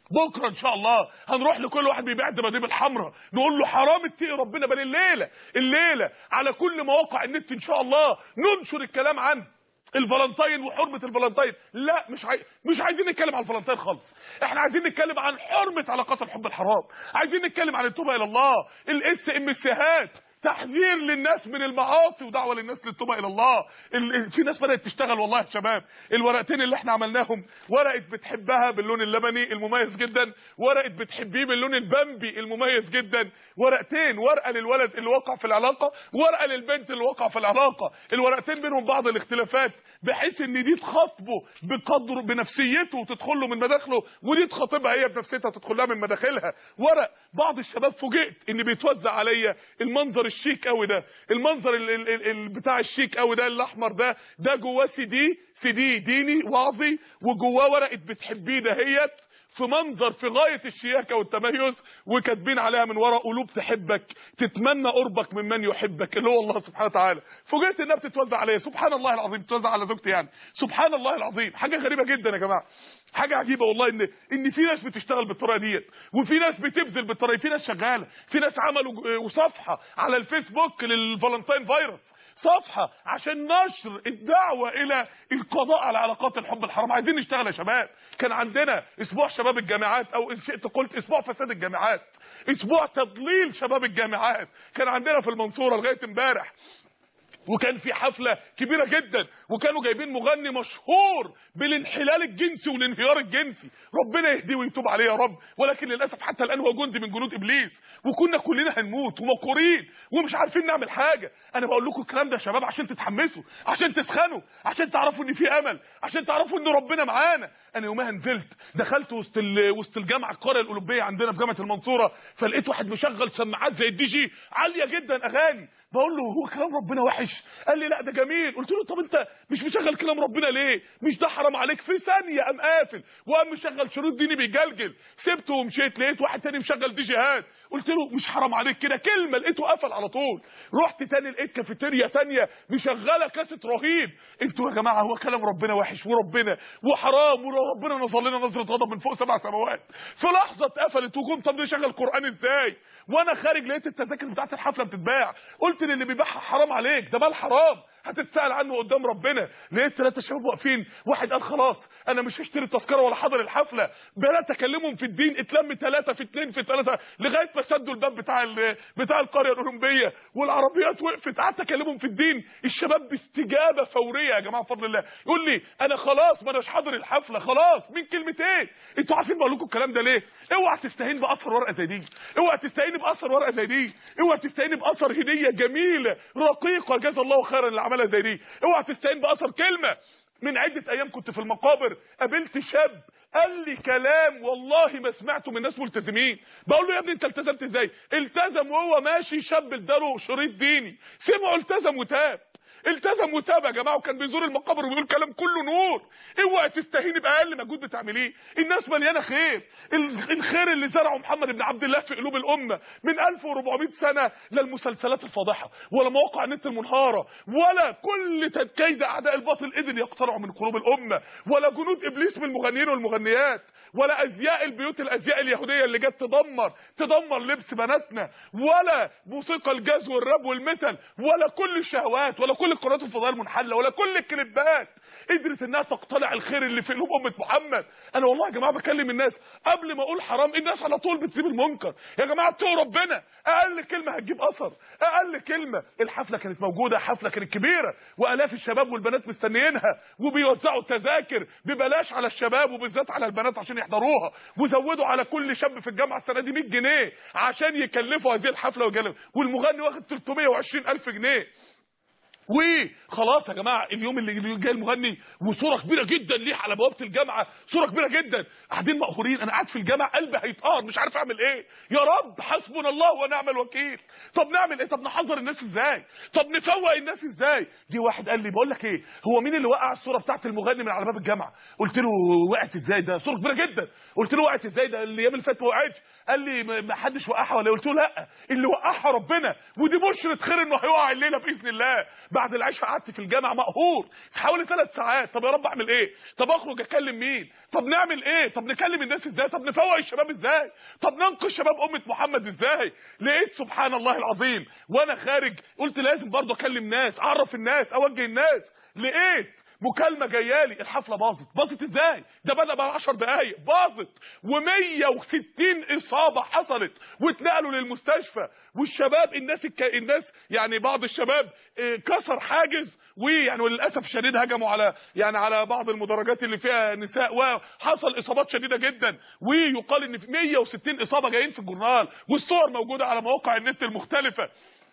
بكره ان شاء الله هنروح لكل واحد بيبيع الدباديب الحمراء نقول له حرام اتقي ربنا بل الليله الليله على كل مواقع النت ان شاء الله ننشر الكلام عنه الفالنتين وحرمه الفالنتين لا مش عاي... مش عايزين نتكلم عن الفالنتين خالص احنا عايزين نتكلم عن حرمه علاقات الحب الحرام عايزين نتكلم عن التوبه الى الله الاس ام السهات تحذير للناس من المعاصي ودعوه للناس للتوبه الى الله ال- في ناس بدات تشتغل والله يا شباب الورقتين اللي احنا عملناهم ورقه بتحبها باللون اللبني المميز جدا ورقه بتحبيه باللون البامبي المميز جدا ورقتين ورقه للولد اللي وقع في العلاقه ورقه للبنت اللي وقع في العلاقه الورقتين بينهم بعض الاختلافات بحيث ان دي تخاطبه بقدره بنفسيته وتدخل له من مداخله ودي تخاطبها هي بنفسيتها تدخل لها من مداخلها ورق بعض الشباب فوجئت ان بيتوزع عليا المنظر الشيك قوي ده المنظر ال ال ال ال بتاع الشيك قوي ده الاحمر ده ده جواه سي دي سي دي ديني وعظي وجواه ورقه بتحبيه دهيت في منظر في غايه الشياكه والتميز وكاتبين عليها من ورا قلوب تحبك تتمنى قربك ممن يحبك اللي هو الله سبحانه وتعالى فوجئت انها بتتوزع عليا سبحان الله العظيم بتتوزع على زوجتي يعني سبحان الله العظيم حاجه غريبه جدا يا جماعه حاجه عجيبه والله ان ان في ناس بتشتغل بالطريقه ديت وفي ناس بتبذل بالطريقه في ناس شغاله في ناس عملوا صفحه على الفيسبوك للفالنتين فيروس صفحه عشان نشر الدعوه الى القضاء على علاقات الحب الحرام عايزين نشتغل يا شباب كان عندنا اسبوع شباب الجامعات او ان شئت قلت اسبوع فساد الجامعات اسبوع تضليل شباب الجامعات كان عندنا في المنصوره لغايه امبارح وكان في حفله كبيره جدا وكانوا جايبين مغني مشهور بالانحلال الجنسي والانهيار الجنسي ربنا يهديه ويتوب عليه يا رب ولكن للاسف حتى الان هو جندي من جنود ابليس وكنا كلنا هنموت ومقهورين ومش عارفين نعمل حاجه انا بقول لكم الكلام ده يا شباب عشان تتحمسوا عشان تسخنوا عشان تعرفوا ان في امل عشان تعرفوا ان ربنا معانا انا يومها نزلت دخلت وسط ال- وسط الجامعه القريه الاولمبيه عندنا في جامعه المنصوره فلقيت واحد مشغل سماعات زي الدي جي عاليه جدا اغاني بقول له هو كلام ربنا وحش قال لي لا ده جميل قلت له طب انت مش مشغل كلام ربنا ليه مش ده حرام عليك في ثانيه قام قافل وقام مشغل شريط ديني بيجلجل سبته ومشيت لقيت واحد تاني مشغل دي جيهات قلت له مش حرام عليك كده كلمه لقيته قفل على طول رحت تاني لقيت كافيتيريا تانية مشغله كاسيت رهيب انتوا يا جماعه هو كلام ربنا وحش وربنا وحرام وربنا نظر لنا نظره غضب من فوق سبع سماوات في لحظه اتقفلت وجم طب نشغل قران ازاي وانا خارج لقيت التذاكر بتاعت الحفله بتتباع قلت للي بيبيعها حرام عليك ده مال حرام هتتسال عنه قدام ربنا لقيت ثلاثه شباب واقفين واحد قال خلاص انا مش هشتري التذكره ولا حاضر الحفله بدات اكلمهم في الدين اتلم ثلاثه في اثنين في ثلاثه لغايه ما سدوا الباب بتاع ال- بتاع القريه الاولمبيه والعربيات وقفت قعدت اكلمهم في الدين الشباب باستجابه فوريه يا جماعه بفضل الله يقول لي انا خلاص ما اناش حاضر الحفله خلاص من كلمتين انتوا عارفين بقول لكم الكلام ده ليه اوعى تستهين باثر ورقه زي دي اوعى تستهين باثر ورقه زي دي اوعى تستهين باثر هديه جميله رقيقه جزا الله خيرا اللي عملها زي دي اوعى تستهين باثر كلمه من عدة ايام كنت في المقابر قابلت شاب قال لي كلام والله ما سمعته من ناس ملتزمين بقول له يا ابني انت التزمت ازاي التزم وهو ماشي شاب اداله شريط ديني سمعه التزم وتاب التزم وتاب يا جماعه وكان بيزور المقابر وبيقول كلام كله نور اوعى تستهيني باقل مجهود بتعمليه الناس مليانه خير ال- الخير اللي زرعه محمد بن عبد الله في قلوب الامه من 1400 سنه لا المسلسلات الفاضحه ولا مواقع النت المنهاره ولا كل كيد اعداء الباطل قدر يقتلعوا من قلوب الامه ولا جنود ابليس من المغنيين والمغنيات ولا ازياء البيوت الازياء اليهوديه اللي جت تدمر تدمر لبس بناتنا ولا موسيقى الجاز والراب والميتال ولا كل الشهوات ولا كل القنوات الفضائيه المنحله ولا كل الكليبات قدرت انها تقتلع الخير اللي في قلوب امه محمد انا والله يا جماعه بكلم الناس قبل ما اقول حرام الناس على طول بتسيب المنكر يا جماعه اتقوا ربنا اقل كلمه هتجيب اثر اقل كلمه الحفله كانت موجوده حفله كانت كبيره والاف الشباب والبنات مستنيينها وبيوزعوا تذاكر ببلاش على الشباب وبالذات على البنات عشان يحضروها وزودوا على كل شاب في الجامعه السنه دي 100 جنيه عشان يكلفوا هذه الحفله ويجلب والمغني واخد 320 الف جنيه وخلاص يا جماعه اليوم اللي جاي المغني وصوره كبيره جدا ليه على بوابه الجامعه صوره كبيره جدا قاعدين مقهورين انا قاعد في الجامعه قلبي هيتقهر مش عارف اعمل ايه يا رب حسبنا الله ونعم الوكيل طب نعمل ايه طب نحذر الناس ازاي طب نفوق الناس ازاي جه واحد قال لي بقول لك ايه هو مين اللي وقع الصوره بتاعت المغني من على باب الجامعه قلت له وقعت ازاي ده صوره كبيره جدا قلت له وقعت ازاي ده الايام اللي فاتت ما وقعتش قال لي ما ما حدش وقعها ولا قلت له لا اللي وقعها ربنا ودي بشرة خير انه هيقع الليله باذن الله بعد العشاء قعدت في الجامع مقهور في حوالي ثلاث ساعات طب يا رب اعمل ايه طب اخرج اكلم مين طب نعمل ايه طب نكلم الناس ازاي طب نفوق الشباب ازاي طب ننقذ شباب امه محمد ازاي لقيت سبحان الله العظيم وانا خارج قلت لازم برضه اكلم ناس اعرف الناس اوجه الناس لقيت مكالمه جايالي الحفله باظت باظت ازاي ده بدا بقى 10 دقايق باظت و160 اصابه حصلت واتنقلوا للمستشفى والشباب الناس الك... الناس يعني بعض الشباب آه، كسر حاجز ويعني وللاسف الشديد هجموا على يعني على بعض المدرجات اللي فيها نساء وحصل اصابات شديده جدا ويقال ان في 160 اصابه جايين في الجورنال والصور موجوده على مواقع النت المختلفه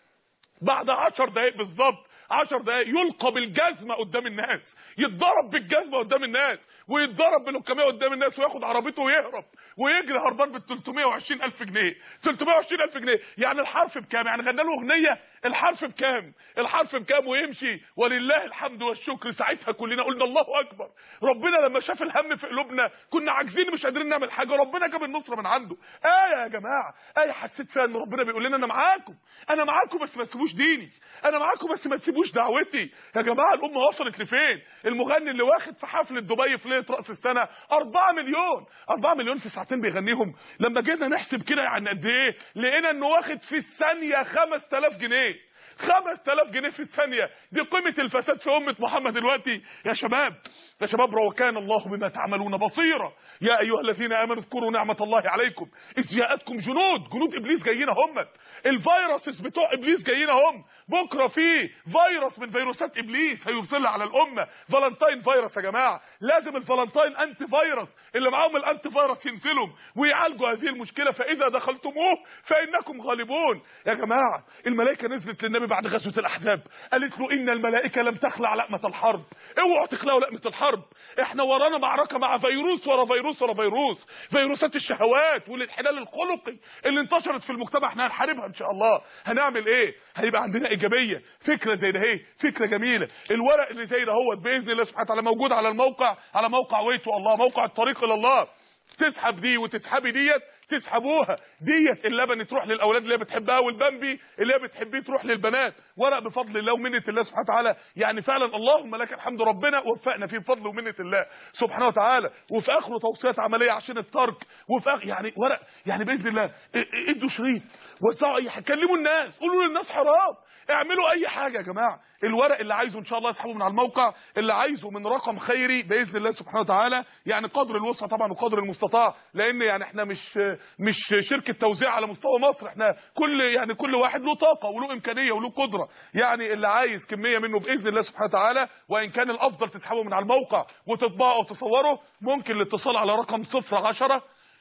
بعد عشر دقايق بالظبط عشر دقايق يلقى بالجزمة قدام الناس يتضرب بالجزمة قدام الناس ويتضرب بالحكامية قدام الناس وياخد عربيته ويهرب ويجري هربان بال 320 الف جنيه 320 الف جنيه يعني الحرف بكام يعني غنى له اغنيه الحرف بكام الحرف بكام ويمشي ولله الحمد والشكر ساعتها كلنا قلنا الله اكبر ربنا لما شاف الهم في قلوبنا كنا عاجزين مش قادرين نعمل حاجه ربنا جاب النصره من عنده ايه يا جماعه ايه حسيت فيها ان ربنا بيقول لنا انا معاكم انا معاكم بس ما تسيبوش ديني انا معاكم بس ما تسيبوش دعوتي يا جماعه الامه وصلت لفين المغني اللي واخد في حفله دبي في ليله راس السنه 4 مليون 4 مليون في ساعتين بيغنيهم لما جينا نحسب كده يعني قد ايه لقينا انه واخد في الثانيه 5000 جنيه 5000 جنيه في الثانية دي قيمة الفساد في أمة محمد دلوقتي يا شباب يا شباب وكان الله بما تعملون بصيرا يا أيها الذين آمنوا اذكروا نعمة الله عليكم إذ جاءتكم جنود جنود إبليس جايين هم الفيروسز بتوع إبليس جايين هم بكرة في فيروس من فيروسات إبليس هيوصل على الأمة فالنتاين فيروس يا جماعة لازم الفالنتاين أنتي فيروس اللي معاهم الأنتي فيروس ينزلهم ويعالجوا هذه المشكلة فإذا دخلتموه فإنكم غالبون يا جماعة الملائكة نزلت للنبي بعد غزوة الأحزاب قالت له إن الملائكة لم تخلع لقمة الحرب اوعوا تخلعوا لقمة الحرب احنا ورانا معركة مع فيروس ورا فيروس ورا فيروس فيروسات الشهوات والانحلال الخلقي اللي انتشرت في المجتمع احنا هنحاربها ان شاء الله هنعمل ايه هيبقى عندنا ايجابية فكرة زي ده اهي فكرة جميلة الورق اللي زي ده هو باذن الله سبحانه وتعالى موجود على الموقع على موقع ويتو الله موقع الطريق الى الله تسحب دي وتسحبي ديت تسحبوها ديت اللبن تروح للاولاد اللي هي بتحبها والبامبي اللي هي بتحبيه تروح للبنات ورق بفضل الله ومنه الله سبحانه وتعالى يعني فعلا اللهم لك الحمد ربنا وفقنا فيه بفضل ومنه الله سبحانه وتعالى وفي اخره توصيات عمليه عشان الترك وفي آخر يعني ورق يعني باذن الله ا- ادوا شريط وزعوا اي حاجه كلموا الناس قولوا للناس حرام اعملوا اي حاجه يا جماعه الورق اللي عايزه ان شاء الله اسحبه من على الموقع اللي عايزه من رقم خيري باذن الله سبحانه وتعالى يعني قدر الوسع طبعا وقدر المستطاع لان يعني احنا مش مش شركه توزيع على مستوى مصر احنا كل يعني كل واحد له طاقه وله امكانيه وله قدره يعني اللي عايز كميه منه باذن الله سبحانه وتعالى وان كان الافضل تسحبه من على الموقع وتطبعه وتصوره ممكن الاتصال على رقم 010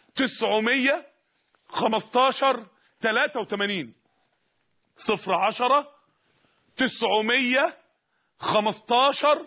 900 15 83 010 900 15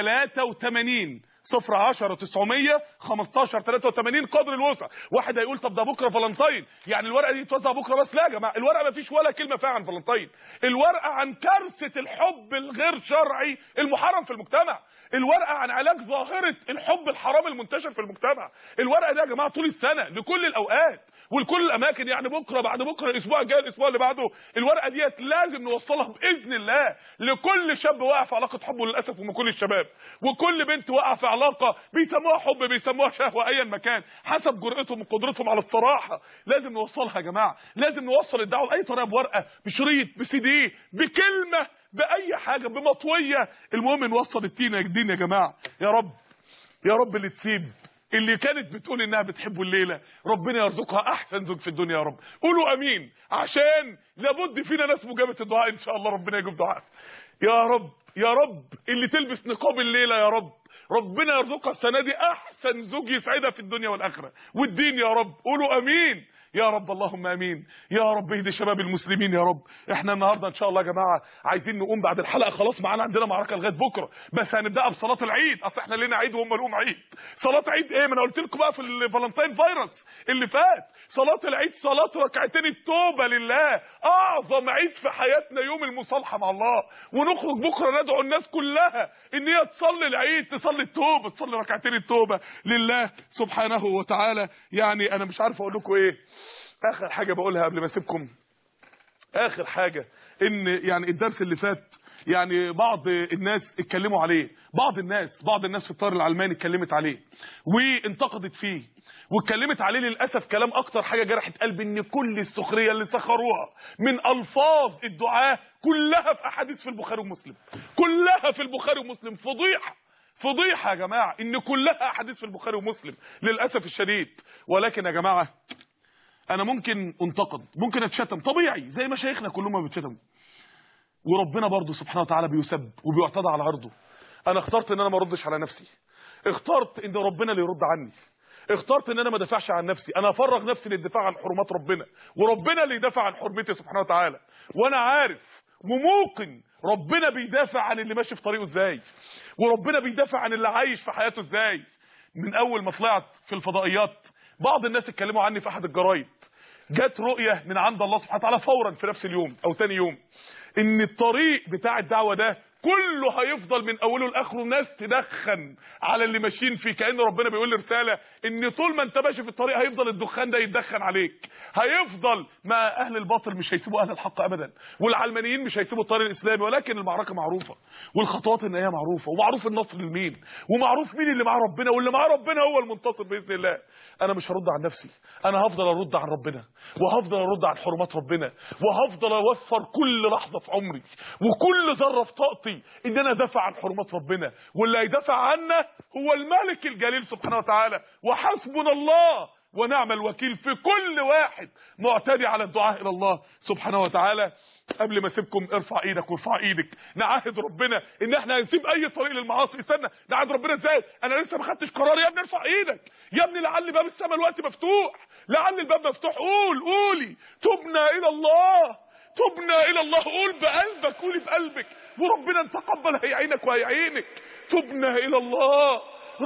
83 صفر 10 900 15 83 قدر الوسع واحد هيقول طب ده بكره فالنتين يعني الورقه دي تتوزع بكره بس لا يا جماعه الورقه ما فيش ولا كلمه فيها عن فالنتين الورقه عن كارثه الحب الغير شرعي المحرم في المجتمع الورقه عن علاج ظاهره الحب الحرام المنتشر في المجتمع الورقه دي يا جماعه طول السنه لكل الاوقات ولكل الاماكن يعني بكره بعد بكره الاسبوع الجاي الاسبوع اللي بعده الورقه ديت لازم نوصلها باذن الله لكل شاب واقع في علاقه حب للاسف ومن كل الشباب وكل بنت واقعه في علاقه بيسموها حب بيسموها شهوه ايا مكان حسب جرأتهم وقدرتهم على الصراحه لازم نوصلها يا جماعه لازم نوصل الدعوه باي طريقه بورقه بشريط بسي دي بكلمه باي حاجه بمطويه المهم نوصل الدين الدين يا جماعه يا رب يا رب اللي تسيب اللي كانت بتقول انها بتحبه الليله ربنا يرزقها احسن زوج في الدنيا يا رب قولوا امين عشان لابد فينا ناس مجابه الدعاء ان شاء الله ربنا يجيب دعاء يا رب يا رب اللي تلبس نقاب الليله يا رب ربنا يرزقها السنه دي احسن زوج يسعدها في الدنيا والاخره والدين يا رب قولوا امين يا رب اللهم امين يا رب اهدي شباب المسلمين يا رب احنا النهارده ان شاء الله يا جماعه عايزين نقوم بعد الحلقه خلاص معانا عندنا معركه لغايه بكره بس هنبداها بصلاه العيد اصل احنا لينا عيد وهم لهم عيد صلاه عيد ايه ما انا قلت لكم بقى في الفالنتين فيروس اللي فات صلاه العيد صلاه ركعتين التوبه لله اعظم عيد في حياتنا يوم المصالحه مع الله ونخرج بكره ندعو الناس كلها ان هي تصلي العيد تصلي التوبه تصلي ركعتين التوبه لله سبحانه وتعالى يعني انا مش عارف اقول لكم ايه اخر حاجه بقولها قبل ما اسيبكم اخر حاجه ان يعني الدرس اللي فات يعني بعض الناس اتكلموا عليه بعض الناس بعض الناس في الطار العلماني اتكلمت عليه وانتقدت فيه واتكلمت عليه للاسف كلام اكتر حاجه جرحت قلبي ان كل السخريه اللي سخروها من الفاظ الدعاء كلها في احاديث في البخاري ومسلم كلها في البخاري ومسلم فضيحه فضيحه يا جماعه ان كلها احاديث في البخاري ومسلم للاسف الشديد ولكن يا جماعه انا ممكن انتقد ممكن اتشتم طبيعي زي ما شيخنا كلهم بيتشتموا وربنا برضه سبحانه وتعالى بيسب وبيعتدى على عرضه انا اخترت ان انا ما اردش على نفسي اخترت ان ربنا اللي يرد عني اخترت ان انا ما دافعش عن نفسي انا افرغ نفسي للدفاع عن حرمات ربنا وربنا اللي يدافع عن حرمتي سبحانه وتعالى وانا عارف وموقن ربنا بيدافع عن اللي ماشي في طريقه ازاي وربنا بيدافع عن اللي عايش في حياته ازاي من اول ما طلعت في الفضائيات بعض الناس اتكلموا عني في احد الجرايد جت رؤيه من عند الله سبحانه وتعالى فورا في نفس اليوم او تاني يوم ان الطريق بتاع الدعوه ده كله هيفضل من اوله لاخره ناس تدخن على اللي ماشيين فيه كان ربنا بيقول لي رساله ان طول ما انت ماشي في الطريق هيفضل الدخان ده يتدخن عليك هيفضل مع اهل الباطل مش هيسيبوا اهل الحق ابدا والعلمانيين مش هيسيبوا الطريق الاسلامي ولكن المعركه معروفه والخطوات ان هي معروفه ومعروف النصر لمين ومعروف مين اللي معاه ربنا واللي معاه ربنا هو المنتصر باذن الله انا مش هرد عن نفسي انا هفضل ارد عن ربنا وهفضل ارد عن حرمات ربنا وهفضل اوفر كل لحظه في عمري وكل ذره في طاقتي ان انا ادافع عن حرمات ربنا واللي هيدافع عنا هو الملك الجليل سبحانه وتعالى وحسبنا الله ونعم الوكيل في كل واحد معتدي على الدعاء الى الله سبحانه وتعالى قبل ما اسيبكم ارفع ايدك وارفع ايدك نعاهد ربنا ان احنا هنسيب اي طريق للمعاصي استنى نعاهد ربنا ازاي انا لسه ما خدتش قرار يا ابني ارفع ايدك يا ابني لعل باب السماء الوقت مفتوح لعل الباب مفتوح قول قولي تبنا الى الله تبنا الى الله قول بقلبك قولي بقلبك وربنا تقبل هيعينك وهيعينك تبنا الى الله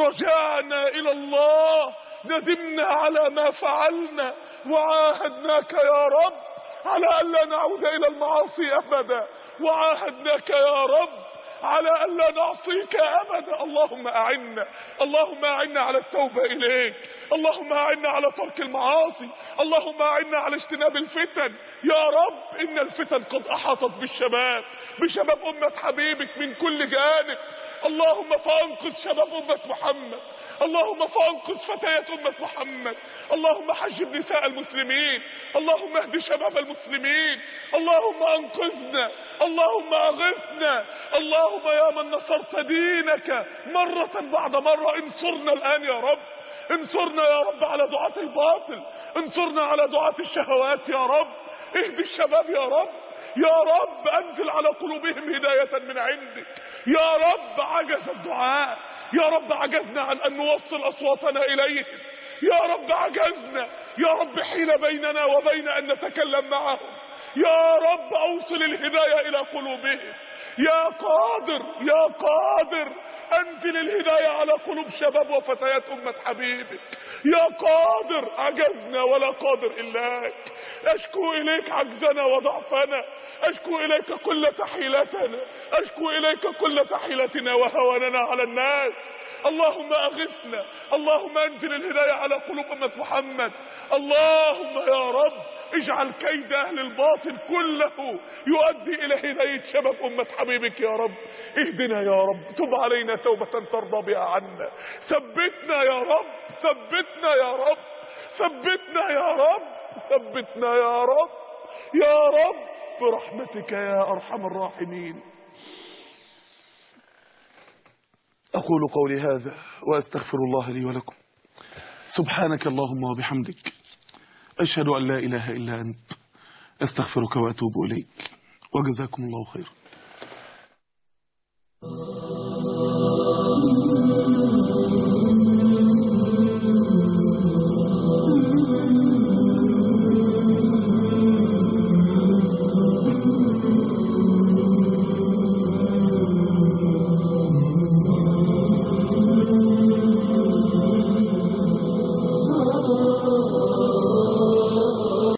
رجعنا الى الله ندمنا على ما فعلنا وعاهدناك يا رب على الا نعود الى المعاصي ابدا وعاهدناك يا رب على الا نعصيك ابدا اللهم اعنا اللهم اعنا على التوبه اليك اللهم اعنا على ترك المعاصي اللهم اعنا على اجتناب الفتن يا رب ان الفتن قد احاطت بالشباب بشباب امه حبيبك من كل جانب اللهم فانقذ شباب امه محمد اللهم فانقذ فتيات امه محمد اللهم حجب نساء المسلمين اللهم اهد شباب المسلمين اللهم انقذنا اللهم اغثنا اللهم يا من نصرت دينك مرة بعد مرة انصرنا الان يا رب انصرنا يا رب على دعاة الباطل انصرنا على دعاة الشهوات يا رب اهدي الشباب يا رب يا رب انزل على قلوبهم هداية من عندك يا رب عجز الدعاء يا رب عجزنا عن ان نوصل اصواتنا اليهم يا رب عجزنا يا رب حيل بيننا وبين ان نتكلم معهم يا رب اوصل الهداية الى قلوبهم يا قادر يا قادر انزل الهداية على قلوب شباب وفتيات امة حبيبك يا قادر عجزنا ولا قادر الاك اشكو اليك عجزنا وضعفنا اشكو اليك كل تحيلتنا اشكو اليك كل تحيلتنا وهواننا على الناس اللهم اغثنا اللهم انزل الهداية على قلوب امة محمد اللهم يا رب اجعل كيد اهل الباطل كله يؤدي الى هداية شباب امة حبيبك يا رب اهدنا يا رب تب علينا توبة ترضى بها عنا ثبتنا يا رب ثبتنا يا رب ثبتنا يا رب ثبتنا يا رب يا رب برحمتك يا ارحم الراحمين اقول قولي هذا واستغفر الله لي ولكم سبحانك اللهم وبحمدك اشهد ان لا اله الا انت استغفرك واتوب اليك وجزاكم الله خيرا